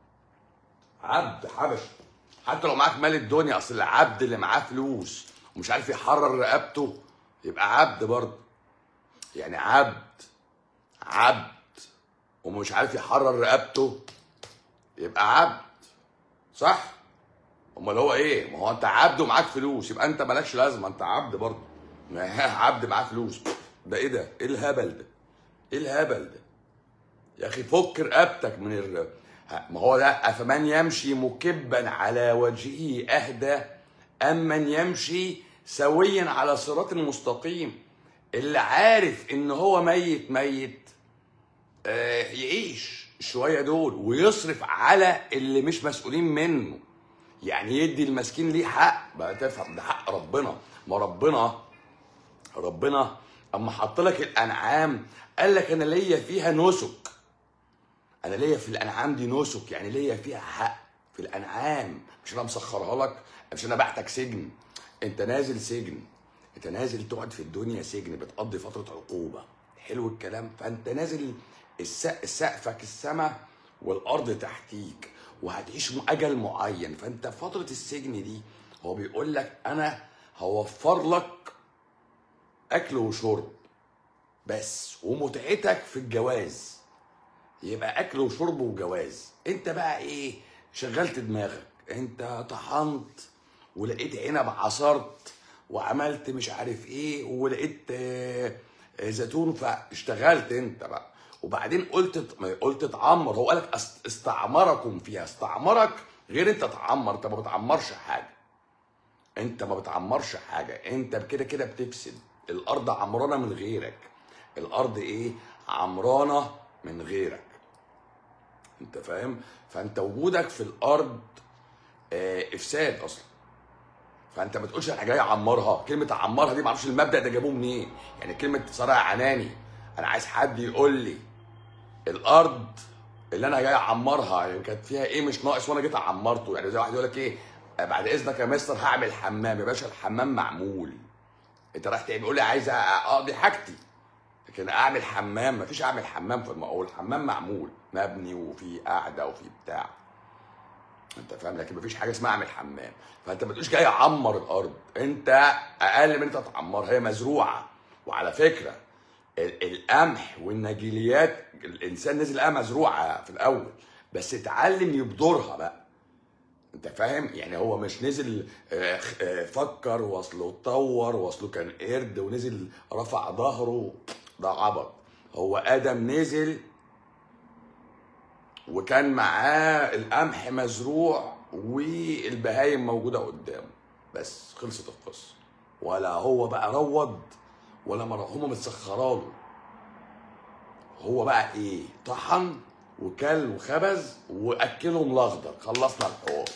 [SPEAKER 1] عبد حبشي حتى لو معاك مال الدنيا اصل العبد اللي معاه فلوس ومش عارف يحرر رقبته يبقى عبد برضه يعني عبد عبد ومش عارف يحرر رقبته يبقى عبد صح امال هو ايه ما هو انت عبد ومعاك فلوس يبقى انت مالكش لازمه انت عبد برضه عبد معاه فلوس ده ايه ده ايه الهبل ده ايه الهبل ده يا اخي فك رقبتك من الر... ها، ما هو ده افمن يمشي مكبا على وجهه اهدى ام من يمشي سويا على صراط مستقيم اللي عارف ان هو ميت ميت آه، يعيش شويه دول ويصرف على اللي مش مسؤولين منه يعني يدي المسكين ليه حق بقى تفهم ده حق ربنا ما ربنا ربنا اما حط لك الانعام قال لك انا ليا فيها نسك انا ليا في الانعام دي نسك يعني ليا فيها حق في الانعام مش انا مسخرها لك مش انا بعتك سجن انت نازل سجن انت نازل تقعد في الدنيا سجن بتقضي فتره عقوبه حلو الكلام فانت نازل الس- سقفك السماء والارض تحتيك وهتعيش اجل معين فانت في فتره السجن دي هو بيقول لك انا هوفر لك اكل وشرب بس ومتعتك في الجواز يبقى اكل وشرب وجواز انت بقى ايه شغلت دماغك انت طحنت ولقيت عنب عصرت وعملت مش عارف ايه ولقيت آه، آه، زيتون فاشتغلت انت بقى وبعدين قلت ما قلت تعمر هو قالك أست- استعمركم فيها استعمرك غير انت تعمر انت ما بتعمرش حاجه انت ما بتعمرش حاجه انت كده كده بتفسد الارض عمرانه من غيرك الارض ايه عمرانه من غيرك انت فاهم فانت وجودك في الارض آه، افساد اصلا فانت ما تقولش انا جاي اعمرها كلمه اعمرها دي ما اعرفش المبدا ده جابوه منين يعني كلمه صارع عناني انا عايز حد يقول لي الارض اللي انا جاي اعمرها يعني كانت فيها ايه مش ناقص وانا جيت عمرته يعني زي واحد يقول لك ايه آه، بعد اذنك يا مستر هعمل حمام يا باشا الحمام معمول انت رايح تعمل يقول لي عايز اقضي حاجتي لكن اعمل حمام مفيش اعمل حمام في المقاول الحمام معمول مبني وفي قاعده وفي بتاع انت فاهم لكن مفيش حاجه اسمها اعمل حمام فانت ما تقولش جاي اعمر الارض انت اقل من انت تعمرها هي مزروعه وعلى فكره ال- القمح والنجيليات الانسان نزل لقاها مزروعه في الاول بس اتعلم يبذرها بقى انت فاهم يعني هو مش نزل آه، خ- آه، فكر واصله اتطور واصله كان قرد ونزل رفع ظهره ده عبط هو ادم نزل وكان معاه القمح مزروع والبهايم موجوده قدامه بس خلصت القصه ولا هو بقى روض ولا مرة هم متسخراله هو بقى ايه طحن وكل وخبز واكلهم الاخضر خلصنا الحوار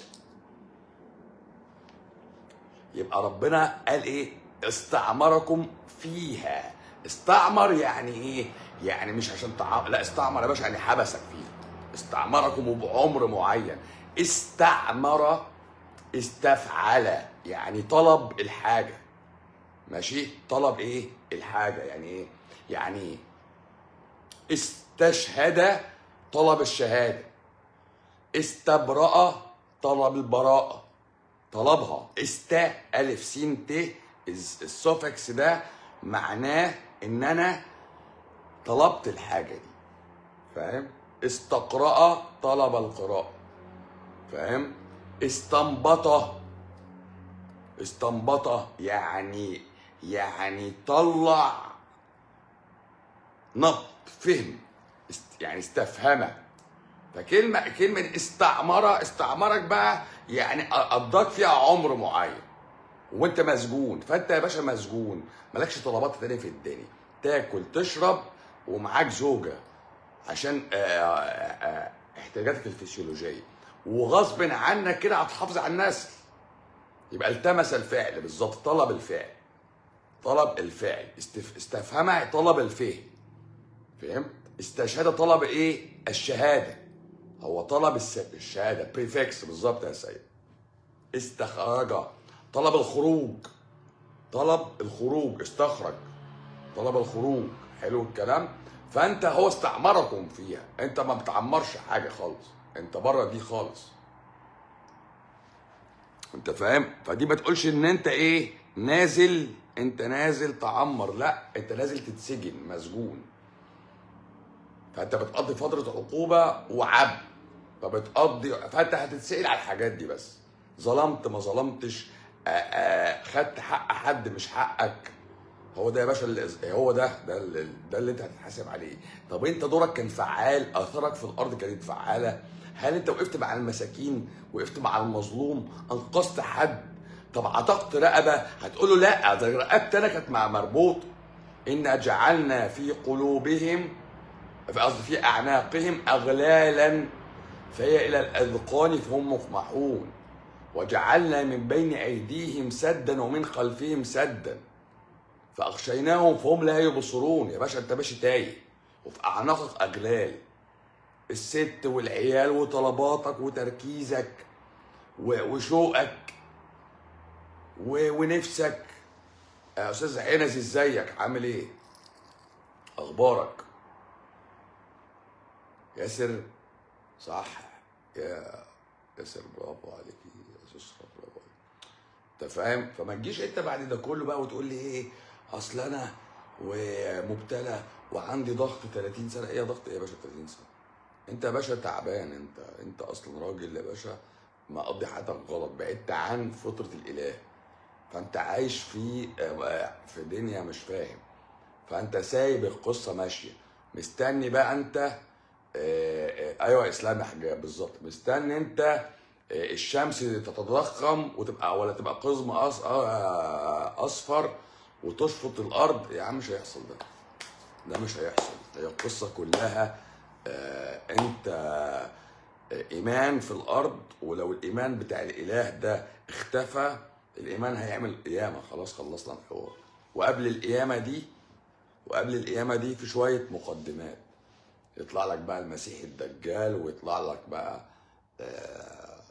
[SPEAKER 1] يبقى ربنا قال ايه استعمركم فيها استعمر يعني ايه يعني مش عشان تع... لا استعمر يا باشا يعني حبسك فيها استعمركم بعمر معين استعمر استفعل يعني طلب الحاجه ماشي طلب ايه الحاجه يعني ايه يعني ايه استشهد طلب الشهاده استبرأ طلب البراءه طلبها است الف س ت الز- السوفكس ده معناه ان انا طلبت الحاجه دي فاهم استقرأ طلب القراءه فاهم استنبط استنبط يعني يعني طلع نبط فهم است يعني استفهم فكلمة كلمة استعمر استعمرك بقى يعني قضاك فيها عمر معين وانت مسجون فانت يا باشا مسجون مالكش طلبات تانية في الدنيا تاكل تشرب ومعاك زوجة عشان آه، آه، آه، احتياجاتك الفسيولوجية وغصب عنك كده هتحافظ على النسل يبقى التمس الفعل بالظبط طلب الفعل طلب الفعل استف... استفهم طلب الفهم فهمت استشهد طلب ايه الشهاده هو طلب الس... الشهاده بريفكس بالظبط يا سيد استخرج طلب الخروج طلب الخروج استخرج طلب الخروج حلو الكلام فانت هو استعمركم فيها انت ما بتعمرش حاجه خالص انت بره دي خالص انت فاهم فدي ما تقولش ان انت ايه نازل انت نازل تعمر لا انت نازل تتسجن مسجون فانت بتقضي فتره عقوبه وعبد فبتقضي فانت هتتسال على الحاجات دي بس ظلمت ما ظلمتش آآ آآ خدت حق حد مش حقك هو ده يا باشا اللي هو ده ده اللي, ده اللي انت هتتحاسب عليه طب انت دورك كان فعال اثرك في الارض كانت فعاله هل انت وقفت مع المساكين وقفت مع المظلوم انقذت حد طب عتقت رقبه هتقول له لا ده رقبتي انا كانت مع مربوط انا جعلنا في قلوبهم في قصدي في اعناقهم اغلالا فهي الى الاذقان فهم مقمحون وجعلنا من بين ايديهم سدا ومن خلفهم سدا فاغشيناهم فهم لا يبصرون يا باشا انت ماشي تايه وفي اعناقك اغلال الست والعيال وطلباتك وتركيزك و- وشوقك و- ونفسك يا استاذ عنز ازيك عامل ايه اخبارك ياسر صح يا ياسر برافو عليك يا يسرا برافو عليك انت فاهم فما تجيش انت بعد ده كله بقى وتقول لي ايه اصل انا ومبتلى وعندي ضغط 30 سنه ايه يا ضغط ايه يا باشا 30 سنه انت يا باشا تعبان انت انت اصلا راجل يا باشا مقضي حياتك غلط بعدت عن فطره الاله فانت عايش في في دنيا مش فاهم فانت سايب القصه ماشيه مستني بقى انت آه، آه، ايوه اسلام يا حجاب بالظبط مستني انت آه، الشمس تتضخم وتبقى ولا تبقى قزم أص... آه، اصفر وتشفط الارض يا عم مش هيحصل ده ده مش هيحصل هي القصه كلها آه، انت آه، ايمان في الارض ولو الايمان بتاع الاله ده اختفى الايمان هيعمل قيامه خلاص خلصنا الحوار وقبل القيامه دي وقبل القيامه دي في شويه مقدمات يطلع لك بقى المسيح الدجال ويطلع لك بقى آه،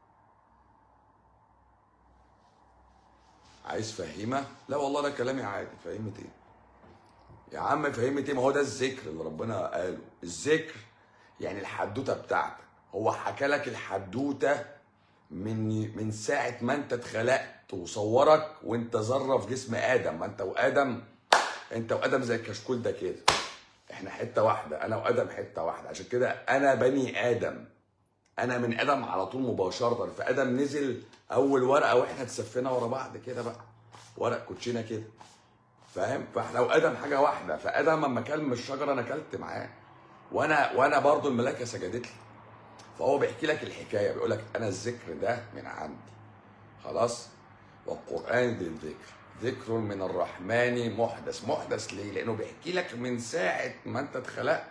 [SPEAKER 1] عايز فهيمه لا والله ده كلامي عادي فهيمه ايه يا عم فهمت ايه ما هو ده الذكر اللي ربنا قاله الذكر يعني الحدوته بتاعتك هو حكى لك الحدوته من من ساعه ما انت اتخلقت وصورك وانت ذره في جسم ادم ما انت وادم انت وادم زي الكشكول ده كده احنا حته واحده انا وادم حته واحده عشان كده انا بني ادم انا من ادم على طول مباشره فادم نزل اول ورقه واحنا اتسفينا ورا بعض كده بقى ورق كوتشينه كده فاهم فاحنا وادم حاجه واحده فادم لما كل من الشجره انا اكلت معاه وانا وانا برضو الملائكه سجدت لي فهو بيحكي لك الحكايه بيقول لك انا الذكر ده من عندي خلاص والقران ذي الذكر ذكر من الرحمن محدث محدث ليه لانه بيحكي لك من ساعه ما انت اتخلقت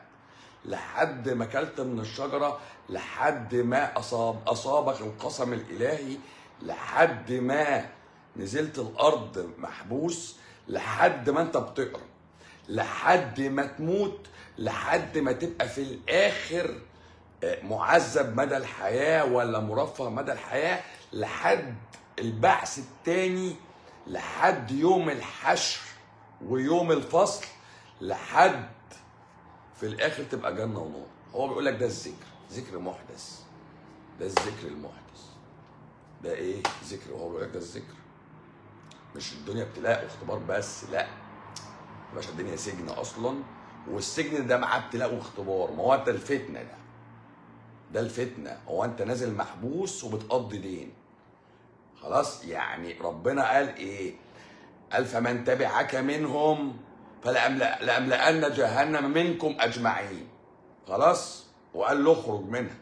[SPEAKER 1] لحد ما اكلت من الشجره لحد ما اصاب اصابك القسم الالهي لحد ما نزلت الارض محبوس لحد ما انت بتقرا لحد ما تموت لحد ما تبقى في الاخر آه، معذب مدى الحياه ولا مرفه مدى الحياه لحد البعث التاني لحد يوم الحشر ويوم الفصل لحد في الاخر تبقى جنه ونار هو بيقول لك ده الذكر ذكر محدث ده الذكر المحدث ده ايه ذكر هو بيقول لك ده الذكر مش الدنيا ابتلاء واختبار بس لا يا باشا الدنيا سجن اصلا والسجن ده معاه ابتلاء واختبار ما هو انت الفتنه ده ده الفتنه هو انت نازل محبوس وبتقضي دين خلاص يعني ربنا قال ايه قال فمن تبعك منهم فلأملأ لأملأن جهنم منكم أجمعين خلاص وقال له اخرج منها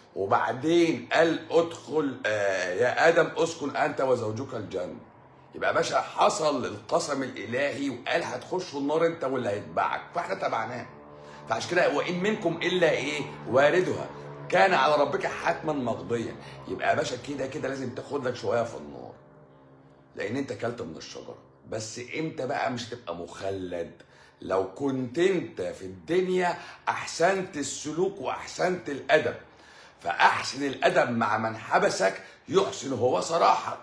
[SPEAKER 1] وبعدين قال ادخل آه يا آدم اسكن أنت وزوجك الجنة يبقى يا باشا حصل القسم الإلهي وقال هتخشوا النار أنت واللي هيتبعك فاحنا تبعناه فعشان كده وإن منكم إلا إيه واردها كان على ربك حتما مقضيا يبقى يا باشا كده كده لازم تاخد لك شويه في النار لان انت اكلت من الشجره بس امتى بقى مش هتبقى مخلد لو كنت انت في الدنيا احسنت السلوك واحسنت الادب فاحسن الادب مع من حبسك يحسن هو صراحك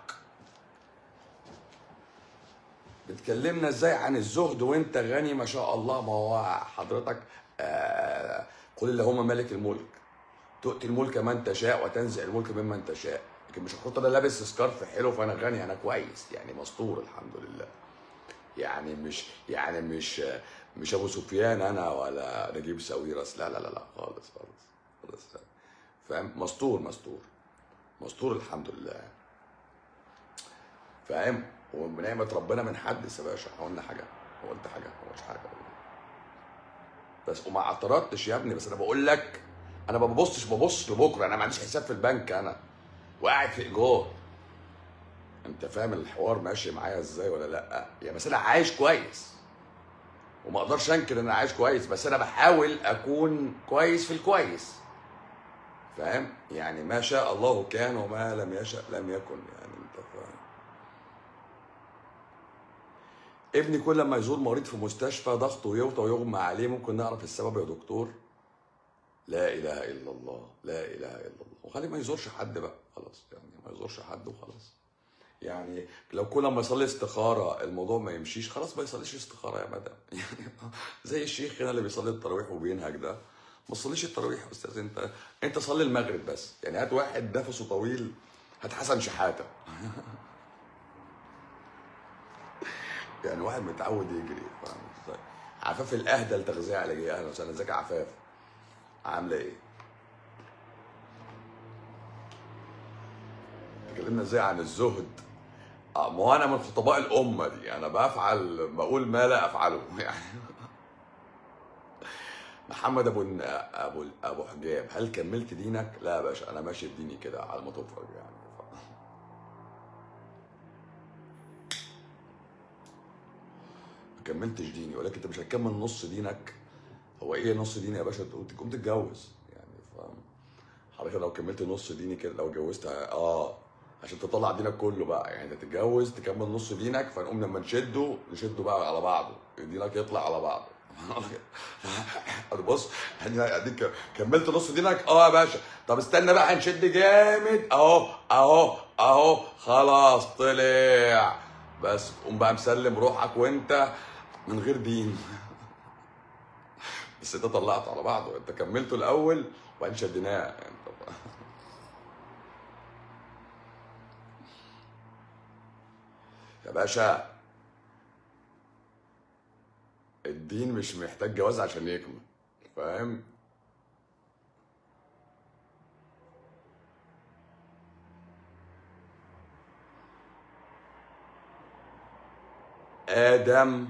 [SPEAKER 1] بتكلمنا ازاي عن الزهد وانت غني ما شاء الله ما هو حضرتك آه قل اللهم مالك الملك تؤتي الملك من تشاء وتنزع الملك ممن تشاء لكن مش هحط انا لابس سكارف حلو فانا غني انا كويس يعني مستور الحمد لله يعني مش يعني مش مش ابو سفيان انا ولا نجيب ساويرس لا لا لا لا خالص خالص خالص فاهم مستور مستور مستور الحمد لله فاهم وبنعمة ربنا من حدث يا باشا إحنا قلنا حاجة هو قلت حاجة هو مش حاجة والله. بس وما اعترضتش يا ابني بس انا بقول لك انا ما ببصش ببص لبكره انا ما عنديش حساب في البنك انا وقاعد في ايجار انت فاهم الحوار ماشي معايا ازاي ولا لا يعني بس انا عايش كويس وما اقدرش انكر ان انا عايش كويس بس انا بحاول اكون كويس في الكويس فاهم يعني ما شاء الله كان وما لم يشأ لم يكن يعني انت فاهم ابني كل ما يزور مريض في مستشفى ضغطه يوطى ويغمى عليه ممكن نعرف السبب يا دكتور لا اله الا الله لا اله الا الله وخليه ما يزورش حد بقى خلاص يعني ما يزورش حد وخلاص يعني لو كل ما يصلي استخاره الموضوع ما يمشيش خلاص ما يصليش استخاره يا مدام يعني زي الشيخ هنا اللي بيصلي التراويح وبينهج ده ما تصليش التراويح يا استاذ انت انت صلي المغرب بس يعني هات واحد نفسه طويل هات حسن شحاته يعني واحد متعود يجري فاهم ازاي عفاف الاهدى لتغذيه علاجيه اهلا وسهلا ازيك يا عفاف عامله ايه اتكلمنا ازاي عن الزهد آه، ما هو انا من خطباء الامه دي انا بفعل بقول ما لا افعله يعني محمد ابو ابو ابو حجاب هل كملت دينك؟ لا يا باشا انا ماشي بديني كده على ما تفرج يعني ما كملتش ديني ولكن انت مش هتكمل نص دينك هو ايه نص ديني يا باشا تقوم تقوم تتجوز يعني فاهم حضرتك لو كملت نص ديني كده لو اتجوزت اه عشان تطلع دينك كله بقى يعني انت تتجوز تكمل نص دينك فنقوم لما نشده نشده بقى على بعضه دينك يطلع على بعضه بص يعني اديك كملت نص دينك اه يا باشا طب استنى بقى هنشد جامد اهو اهو اهو خلاص طلع بس تقوم بقى مسلم روحك وانت من غير دين بس انت طلعته على بعضه انت كملته الاول وبعدين شديناه يعني طب يا باشا الدين مش محتاج جواز عشان يكمل فاهم ادم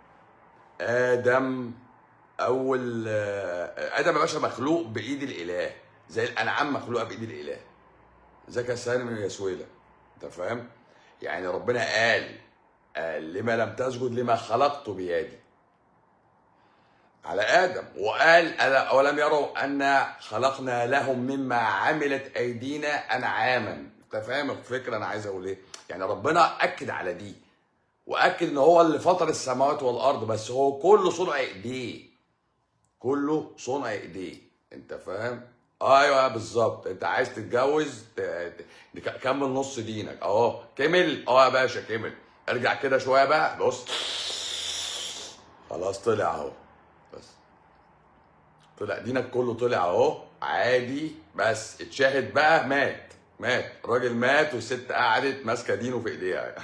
[SPEAKER 1] ادم اول ادم يا باشا مخلوق بايد الاله زي الانعام مخلوقه بايد الاله ذاك سالم يا سويلة انت فاهم يعني ربنا قال قال لما لم تسجد لما خلقت بيدي على ادم وقال ألا اولم يروا ان خلقنا لهم مما عملت ايدينا انعاما انت فاهم الفكره انا عايز اقول ايه يعني ربنا اكد على دي واكد ان هو اللي فطر السماوات والارض بس هو كله صنع ايديه كله صنع ايديه انت فاهم ايوه بالظبط انت عايز تتجوز ت- ت- ت- كمل نص دينك اهو كمل اه يا باشا كمل ارجع كده شويه بقى بص خلاص طلع اهو بس طلع دينك كله طلع اهو عادي بس اتشاهد بقى مات مات الراجل مات والست قعدت ماسكه دينه في ايديها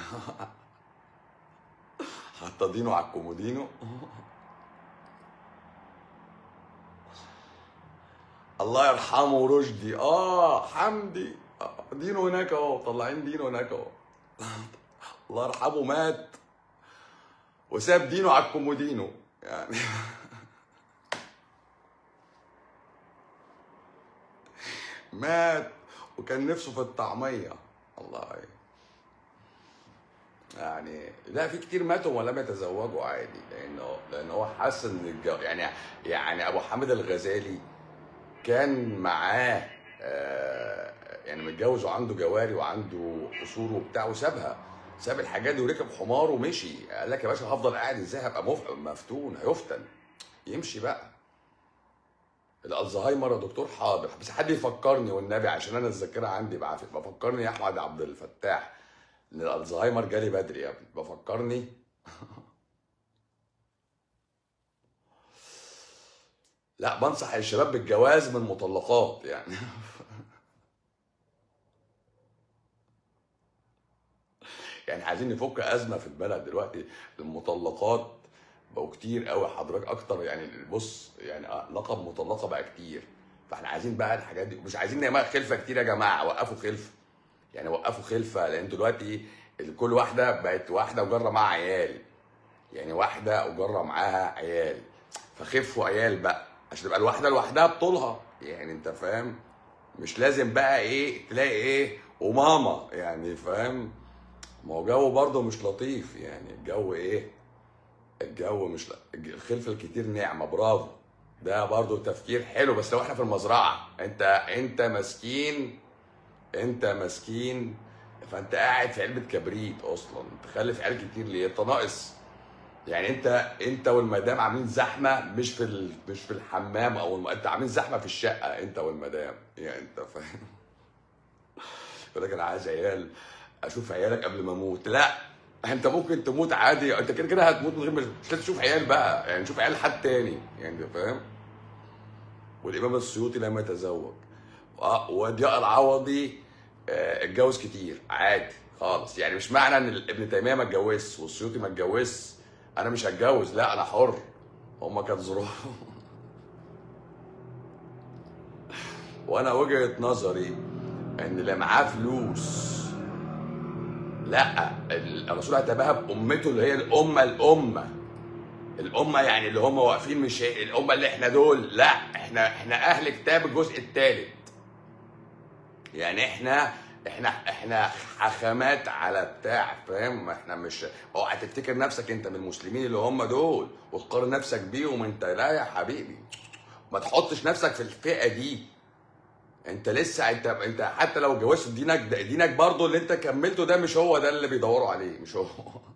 [SPEAKER 1] حاطه دينه على الكومودينو الله يرحمه رشدي اه حمدي آه، دينه هناك اهو طلعين دينه هناك اهو الله يرحمه مات وساب دينه على الكومودينو يعني مات وكان نفسه في الطعميه الله يعني لا في كتير ماتوا ولم يتزوجوا عادي لانه لان هو حس ان الجو يعني يعني ابو حامد الغزالي كان معاه آه، يعني متجوز وعنده جواري وعنده قصور وبتاع وسابها ساب الحاجات دي وركب حمار ومشي قال لك يا باشا هفضل قاعد ازاي هبقى مف- مفتون هيفتن يمشي بقى الالزهايمر يا دكتور حاضر بس حد يفكرني والنبي عشان انا الذاكره عندي بعافيه بفكرني يا احمد عبد الفتاح ان الالزهايمر جالي بدري يا ابني بفكرني لا بنصح الشباب بالجواز من مطلقات يعني يعني عايزين نفك ازمه في البلد دلوقتي المطلقات بقوا كتير قوي حضرتك اكتر يعني بص يعني آه، لقب مطلقه بقى كتير فاحنا عايزين بقى الحاجات دي مش عايزين نعمل خلفه كتير يا جماعه وقفوا خلفه يعني وقفوا خلفه لان دلوقتي كل واحده بقت واحده وجره معاها عيال يعني واحده وجره معاها عيال فخفوا عيال بقى عشان تبقى الواحده لوحدها بطولها يعني انت فاهم مش لازم بقى ايه تلاقي ايه وماما يعني فاهم ما هو جو برضه مش لطيف يعني الجو ايه الجو مش ل... الخلفه الكتير نعمه برافو ده برضه تفكير حلو بس لو احنا في المزرعه انت انت مسكين انت مسكين فانت قاعد في علبه كبريت اصلا تخلف عيال كتير ليه انت ناقص يعني انت انت والمدام عاملين زحمه مش في ال... مش في الحمام او الم... انت عاملين زحمه في الشقه انت والمدام يعني انت فاهم يقول لك انا عايز عيال اشوف عيالك قبل ما اموت لا انت ممكن تموت عادي انت كده كده هتموت من غير ما مش لازم تشوف عيال بقى يعني شوف عيال حد تاني يعني انت فاهم والامام السيوطي لم يتزوج و- وضياء العوضي آه، اتجوز كتير عادي خالص يعني مش معنى ان ابن تيميه ما اتجوزش والسيوطي ما اتجوزش انا مش هتجوز لا انا حر هما كانت ظروفهم وانا وجهه نظري ان اللي معاه فلوس لا الرسول اعتبرها بامته اللي هي الامه الامه الامه يعني اللي هم واقفين مش هي- الامه اللي احنا دول لا احنا احنا اهل كتاب الجزء الثالث يعني احنا احنا احنا حخامات على بتاع فاهم احنا مش اوعى تفتكر نفسك انت من المسلمين اللي هم دول وتقارن نفسك بيهم انت لا يا حبيبي ما تحطش نفسك في الفئه دي انت لسه انت انت حتى لو جوزت دينك ده دينك برضه اللي انت كملته ده مش هو ده اللي بيدوروا عليه مش هو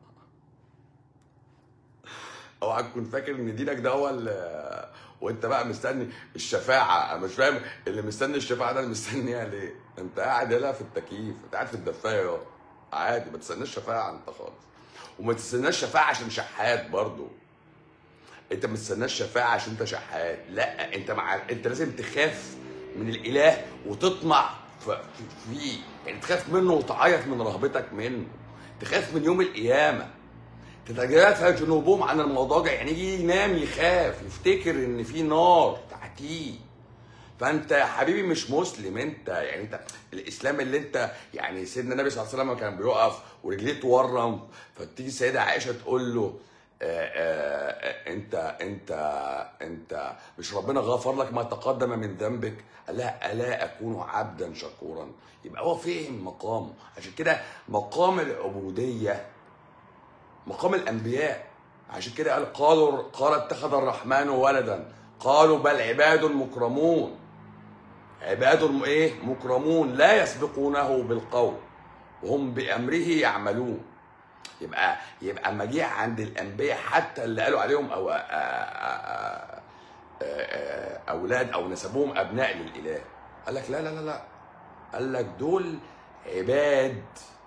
[SPEAKER 1] اوعى تكون فاكر ان دينك ده هو ال- وانت بقى مستني الشفاعه انا مش فاهم اللي مستني الشفاعه ده اللي مستنيها ليه؟ انت قاعد هنا في التكييف انت قاعد في الدفايه اهو. عادي ما تستناش شفاعه انت خالص وما تستناش شفاعه عشان شحات برضه انت ما تستناش شفاعه عشان انت شحات لا انت مع انت لازم تخاف من الاله وتطمع ف- في- فيه يعني تخاف منه وتعيط من رهبتك منه تخاف من يوم القيامه تتجافى جنوبهم عن المضاجع يعني يجي ينام يخاف يفتكر ان في نار تحتيه فانت يا حبيبي مش مسلم انت يعني انت الاسلام اللي انت يعني سيدنا النبي صلى الله عليه وسلم كان بيقف ورجليه تورم فتيجي السيده عائشه تقول له آآ آآ انت انت انت مش ربنا غفر لك ما تقدم من ذنبك قال لها الا اكون عبدا شكورا يبقى هو فهم مقامه عشان كده مقام العبوديه مقام الانبياء عشان كده قال قالوا قال اتخذ الرحمن ولدا قالوا بل عباد مكرمون عباد ايه مكرمون لا يسبقونه بالقول وهم بامره يعملون يبقى يبقى اما جه عند الانبياء حتى اللي قالوا عليهم أو آ- آ- آ- آ- اولاد او نسبوهم ابناء للاله قال لك لا لا لا لا قال لك دول عباد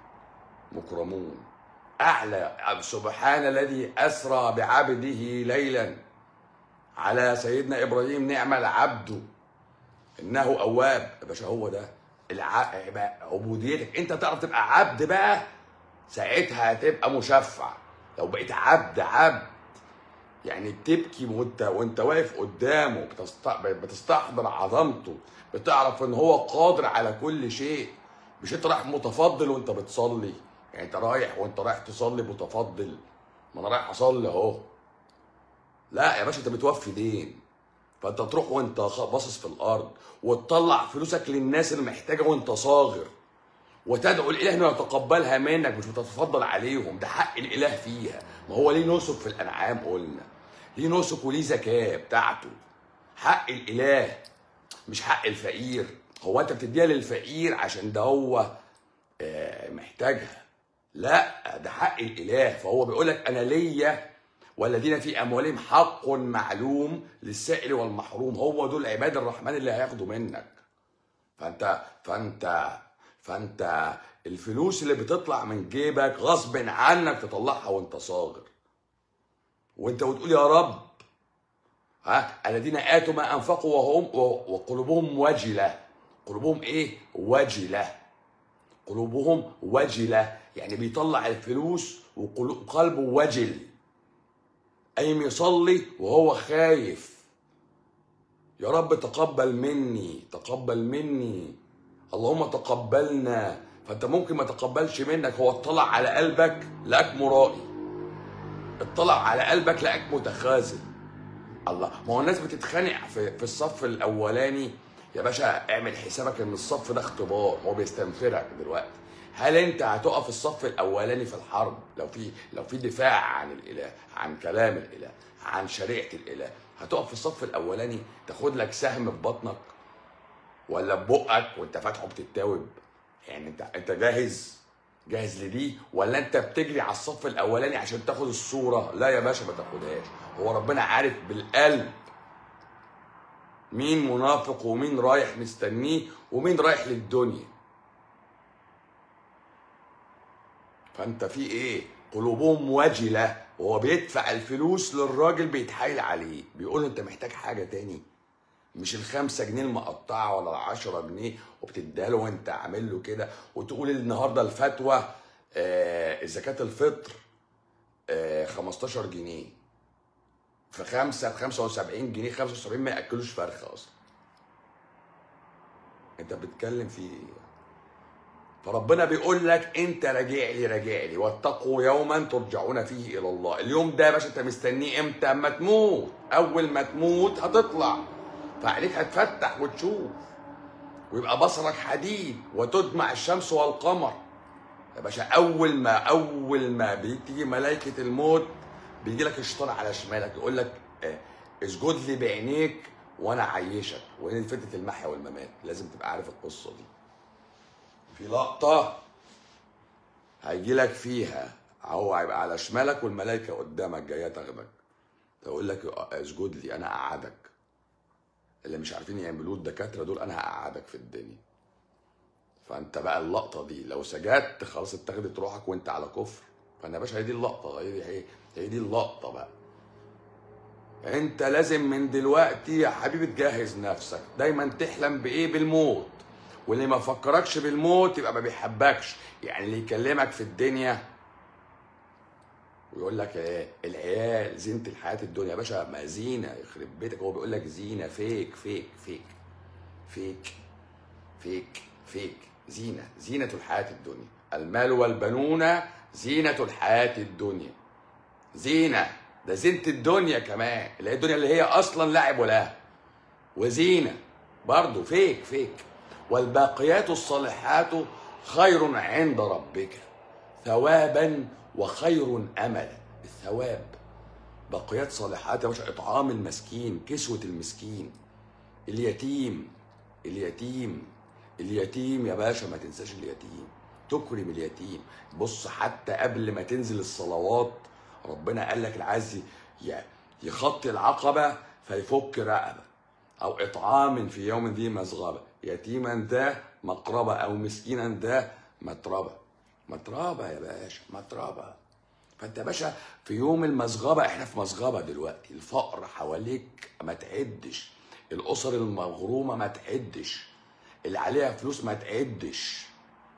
[SPEAKER 1] مكرمون اعلى سبحان الذي اسرى بعبده ليلا على سيدنا ابراهيم نعم العبد انه اواب يا باشا هو ده الع... يبقى عبوديتك انت تعرف تبقى عبد بقى ساعتها هتبقى مشفع لو بقيت عبد عبد يعني بتبكي وانت وانت واقف قدامه بتست... بتستحضر عظمته بتعرف ان هو قادر على كل شيء مش انت رايح متفضل وانت بتصلي يعني انت رايح وانت رايح تصلي متفضل ما انا رايح اصلي اهو لا يا باشا انت بتوفي دين فانت تروح وانت خ- باصص في الارض وتطلع فلوسك للناس اللي محتاجه وانت صاغر وتدعو الاله انه يتقبلها منك مش بتتفضل عليهم ده حق الاله فيها ما هو ليه نسك في الانعام قلنا ليه نسك وليه زكاه بتاعته حق الاله مش حق الفقير هو انت بتديها للفقير عشان ده هو آه، محتاجها لا ده حق الاله فهو بيقول لك انا ليا والذين في اموالهم حق معلوم للسائل والمحروم هو دول عباد الرحمن اللي هياخدوا منك فانت فانت فانت الفلوس اللي بتطلع من جيبك غصب عنك تطلعها وانت صاغر وانت بتقول يا رب ها الذين اتوا ما انفقوا وهم وقلوبهم وجله قلوبهم ايه وجله قلوبهم وجله يعني بيطلع الفلوس وقلبه وجل قايم يصلي وهو خايف يا رب تقبل مني تقبل مني اللهم تقبلنا فانت ممكن ما تقبلش منك هو اطلع على قلبك لقاك مرائي اطلع على قلبك لقاك متخاذل الله ما هو الناس بتتخانق في, في الصف الاولاني يا باشا اعمل حسابك ان الصف ده اختبار هو بيستنفرك دلوقتي هل انت هتقف الصف الاولاني في الحرب لو في لو في دفاع عن الاله عن كلام الاله عن شريعه الاله هتقف في الصف الاولاني تاخد لك سهم في بطنك ولا ببقك وانت فاتحه بتتاوب يعني انت انت جاهز جاهز لدي ولا انت بتجري على الصف الاولاني عشان تاخد الصوره لا يا باشا ما تاخدهاش هو ربنا عارف بالقلب مين منافق ومين رايح مستنيه ومين رايح للدنيا فانت في ايه قلوبهم وجله وهو بيدفع الفلوس للراجل بيتحايل عليه بيقول له انت محتاج حاجه تاني مش الخمسة جنيه المقطعة ولا العشرة جنيه وبتديها له وانت عامل له كده وتقول النهارده الفتوى آه زكاة الفطر آه 15 جنيه في خمسة ب 75 جنيه 75 ما ياكلوش فرخة اصلا انت بتتكلم في ايه فربنا بيقول لك انت راجع لي راجع لي واتقوا يوما ترجعون فيه الى الله اليوم ده يا باشا انت مستنيه امتى اما تموت اول ما تموت هتطلع فعليك هتفتح وتشوف ويبقى بصرك حديد وتدمع الشمس والقمر يا باشا اول ما اول ما بتيجي ملائكه الموت بيجي لك الشيطان على شمالك يقول لك آه، اسجد لي بعينيك وانا عيشك وهي دي فتنه المحيا والممات لازم تبقى عارف القصه دي في لقطه هيجي لك فيها هو هيبقى على شمالك والملائكه قدامك جايه تاخدك تقول لك اسجد لي انا اقعدك اللي مش عارفين يعملوه الدكاتره دول انا هقعدك في الدنيا فانت بقى اللقطه دي لو سجدت خلاص اتخذت روحك وانت على كفر فانا يا باشا هي دي اللقطه هي دي هي, هي دي اللقطه بقى انت لازم من دلوقتي يا حبيبي تجهز نفسك دايما تحلم بايه بالموت واللي ما فكركش بالموت يبقى ما بيحبكش يعني اللي يكلمك في الدنيا ويقول لك ايه العيال زينة الحياة الدنيا يا باشا ما زينة يخرب بيتك هو بيقول لك زينة فيك فيك فيك فيك فيك فيك زينة زينة الحياة الدنيا المال والبنون زينة الحياة الدنيا زينة ده زينة الدنيا كمان اللي هي الدنيا اللي هي أصلا لعب ولها وزينة برضه فيك فيك والباقيات الصالحات خير عند ربك ثوابا وخير املا الثواب بقيات صالحات يا باشا اطعام المسكين كسوه المسكين اليتيم اليتيم اليتيم يا باشا ما تنساش اليتيم تكرم اليتيم بص حتى قبل ما تنزل الصلوات ربنا قال لك اللي عايز ي- يخطي العقبه فيفك رقبه او اطعام في يوم ذي مسغبه يتيما ذا مقربه او مسكينا ذا متربه متربه يا باشا متربه فانت يا باشا في يوم المسغبه احنا في مسغبه دلوقتي الفقر حواليك ما تعدش الاسر المغرومه ما تعدش اللي عليها فلوس ما تعدش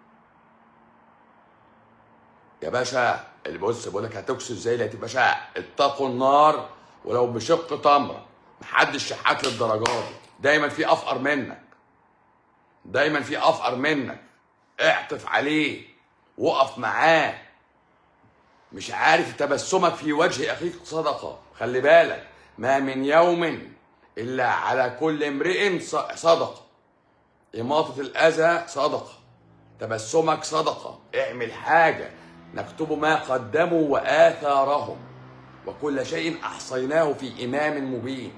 [SPEAKER 1] يا باشا اللي بص بقول لك هتكسر ازاي لا يا باشا اتقوا النار ولو بشق تمره محدش شحات للدرجات دي دايما في افقر منك دايما في افقر منك اعطف عليه وقف معاه مش عارف تبسمك في وجه اخيك صدقه خلي بالك ما من يوم الا على كل امرئ ص- صدقه إماطة الأذى صدقة تبسمك صدقة اعمل حاجة نكتب ما قدموا وآثارهم وكل شيء أحصيناه في إمام مبين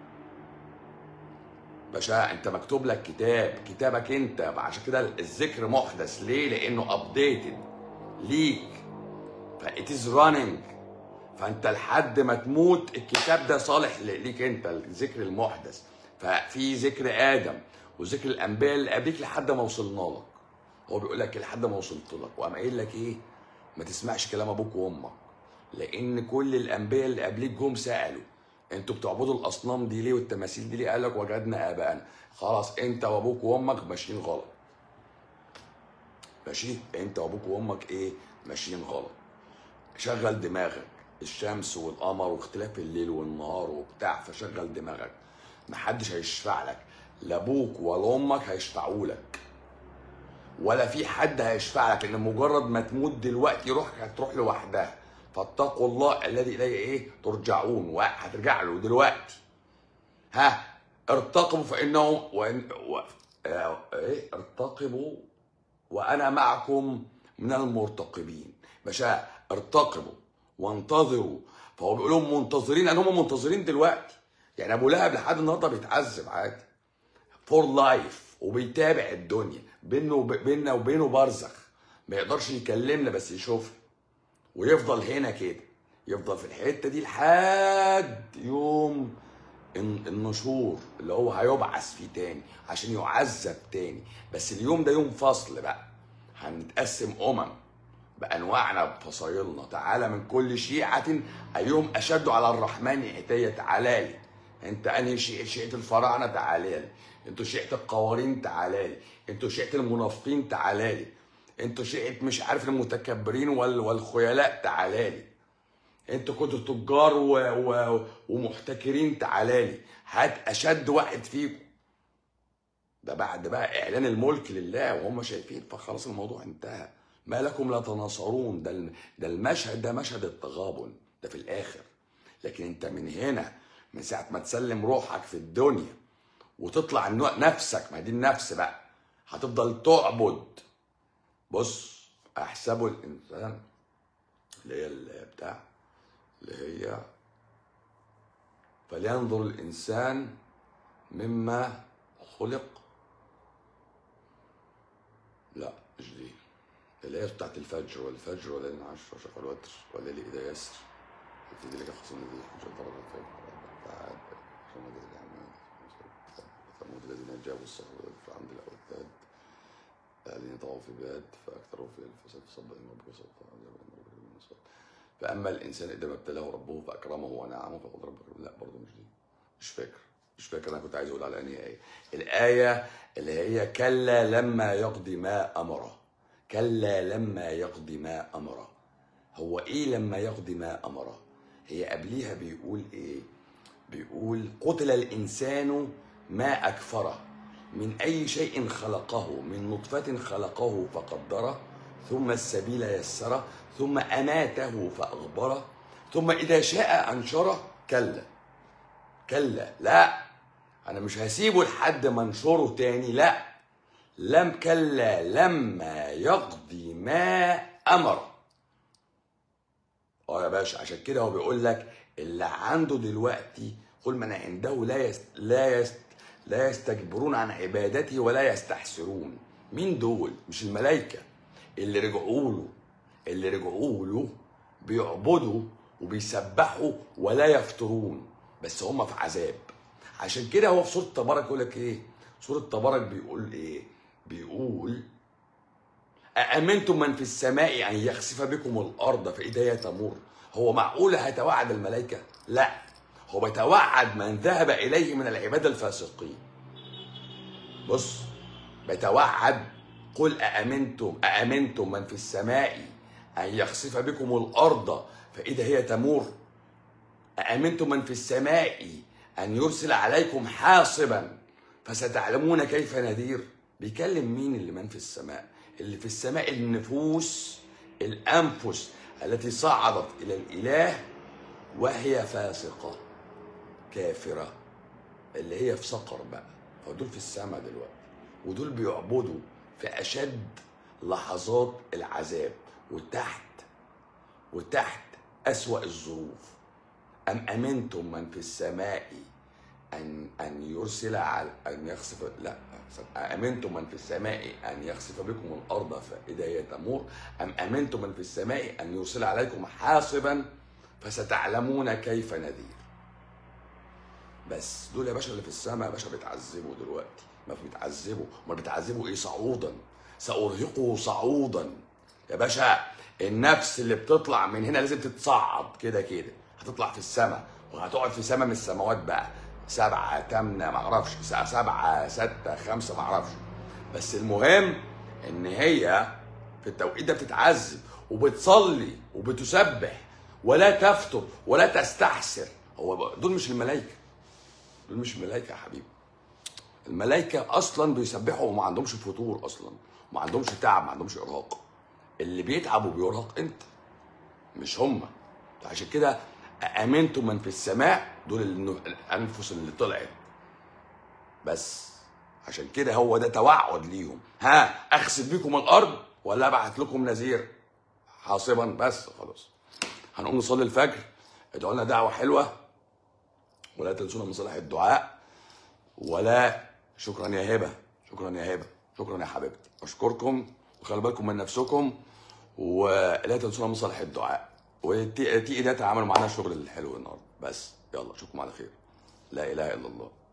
[SPEAKER 1] باشا انت مكتوب لك كتاب كتابك انت عشان كده الذكر محدث ليه لانه ابديتد ليك فإت از راننج فانت لحد ما تموت الكتاب ده صالح ل- ليك انت الذكر المحدث ففي ذكر ادم وذكر الانبياء اللي قبليك لحد ما وصلنا لك هو بيقول لك لحد ما وصلت لك وقام قايل لك ايه ما تسمعش كلام ابوك وامك لان كل الانبياء اللي قبليك جم سالوا انتوا بتعبدوا الاصنام دي ليه والتماثيل دي ليه قال لك وجدنا اباءنا خلاص انت وابوك وامك ماشيين غلط ماشي انت وابوك وامك ايه ماشيين غلط شغل دماغك الشمس والقمر واختلاف الليل والنهار وبتاع فشغل دماغك محدش هيشفع لك لا ابوك ولا امك هيشفعوا لك ولا في حد هيشفع لك لان مجرد ما تموت دلوقتي روحك هتروح لوحدها فاتقوا الله الذي اليه ايه ترجعون وهترجع له دلوقتي ها ارتقبوا فانه وإن و... آه، ايه ارتقبوا وانا معكم من المرتقبين باشا ارتقبوا وانتظروا فهو بيقول لهم منتظرين لان هم منتظرين دلوقتي يعني ابو لهب لحد النهارده بيتعذب عادي فور لايف وبيتابع الدنيا بينه وب- بيننا وبينه برزخ ما يقدرش يكلمنا بس يشوفنا ويفضل هنا كده يفضل في الحته دي لحد يوم الن- النشور اللي هو هيبعث فيه تاني عشان يعذب تاني بس اليوم ده يوم فصل بقى هنتقسم امم بانواعنا بفصائلنا تعالى من كل شيعه ايهم اشد على الرحمن عتيه تعالى لي انت انهي شيعه شيعه الفراعنه تعالى لي انتوا شيعه القوارين تعالى لي انتوا شيعه المنافقين تعالى لي انتوا شيعه مش عارف المتكبرين وال- والخيلاء تعالى لي انتوا كنتوا تجار و... و... ومحتكرين تعالى لي هات اشد واحد فيكم ده بعد بقى اعلان الملك لله وهم شايفين فخلاص الموضوع انتهى ما لكم لا تناصرون ده الم- ده المشهد ده مشهد التغابن ده في الاخر لكن انت من هنا من ساعه ما تسلم روحك في الدنيا وتطلع النوع- نفسك ما دي النفس بقى هتفضل تعبد بص احسبوا الانسان اللي هي البتاع اللي هي فلينظر الانسان مما خلق لا مش دي اللي هي بتاعت الفجر والفجر وليل عشر وشفع الوتر والليل اذا يسر في ذلك خصم الذي مش ضرب الفجر بعد ثم الذي عمل ثمود الذين جابوا الصخر فعند الاوتاد الذين طغوا في البلاد فاكثروا في الفساد فصب ان ربك صوت فاما الانسان اذا ما ابتلاه ربه فاكرمه ونعمه فقد ربك لا برضه مش دي مش فاكر مش فاكر انا كنت عايز اقول على انهي ايه الايه اللي هي كلا لما يقضي ما امره كلا لما يقضي ما امره هو ايه لما يقضي ما امره هي قبليها بيقول ايه بيقول قتل الانسان ما اكفره من اي شيء خلقه من نطفه خلقه فقدره ثم السبيل يسره ثم اماته فاغبره ثم اذا شاء انشره كلا كلا لا انا مش هسيبه لحد ما انشره تاني لا لم كلا لما يقضي ما امر اه يا باشا عشان كده هو بيقول لك اللي عنده دلوقتي قل من عنده لا يست لا يست لا يستكبرون عن عبادته ولا يستحسرون مين دول مش الملائكه اللي رجعوا له اللي رجعوا له بيعبدوا وبيسبحوا ولا يفترون بس هم في عذاب عشان كده هو في سوره تبارك يقول لك ايه سوره تبارك بيقول ايه بيقول أأمنتم من في السماء أن يخسف بكم الأرض فإذا هي تمر هو معقول هيتوعد الملائكة؟ لا هو بيتوعد من ذهب إليه من العباد الفاسقين بص بيتوعد قل أأمنتم أأمنتم من في السماء أن يخسف بكم الأرض فإذا هي تمور أأمنتم من في السماء أن يرسل عليكم حاصبا فستعلمون كيف نذير بيكلم مين اللي من في السماء اللي في السماء النفوس الأنفس التي صعدت إلى الإله وهي فاسقة كافرة اللي هي في سقر بقى هو دول في السماء دلوقتي ودول بيعبدوا في أشد لحظات العذاب وتحت وتحت أسوأ الظروف أم أمنتم من في السماء أن أن يرسل على أن يخسف لا أمنتم من في السماء أن يخسف بكم الأرض فإذا هي تمور أم أمنتم من في السماء أن يرسل عليكم حاصبا فستعلمون كيف نذير بس دول يا باشا اللي في السماء يا باشا بيتعذبوا دلوقتي ما بيتعذبوا ما بيتعذبوا ايه صعودا سأرهقه صعودا يا باشا النفس اللي بتطلع من هنا لازم تتصعد كده كده هتطلع في السماء وهتقعد في سماء من السماوات بقى سبعة تامنة معرفش سبعة ستة خمسة معرفش بس المهم ان هي في التوقيت ده بتتعذب وبتصلي وبتسبح ولا تفتر ولا تستحسر هو دول مش الملائكة دول مش الملائكة يا حبيبي الملائكة أصلا بيسبحوا وما عندهمش فتور أصلا ما عندهمش تعب ما عندهمش إرهاق اللي بيتعب وبيرهق أنت مش هم عشان كده أأمنتم من في السماء دول الن- الأنفس اللي طلعت بس عشان كده هو ده توعد ليهم ها أخسف بيكم الأرض ولا أبعت لكم نذير حاصبا بس خلاص هنقوم نصلي الفجر ادعوا لنا دعوة حلوة ولا تنسونا من صلاح الدعاء ولا شكرا يا هبه شكرا يا هبه شكرا يا حبيبتي اشكركم وخلي بالكم من نفسكم ولا تنسونا من صالح الدعاء وتي تي ده تعاملوا معانا الشغل الحلو النهارده بس يلا اشوفكم على خير لا اله الا الله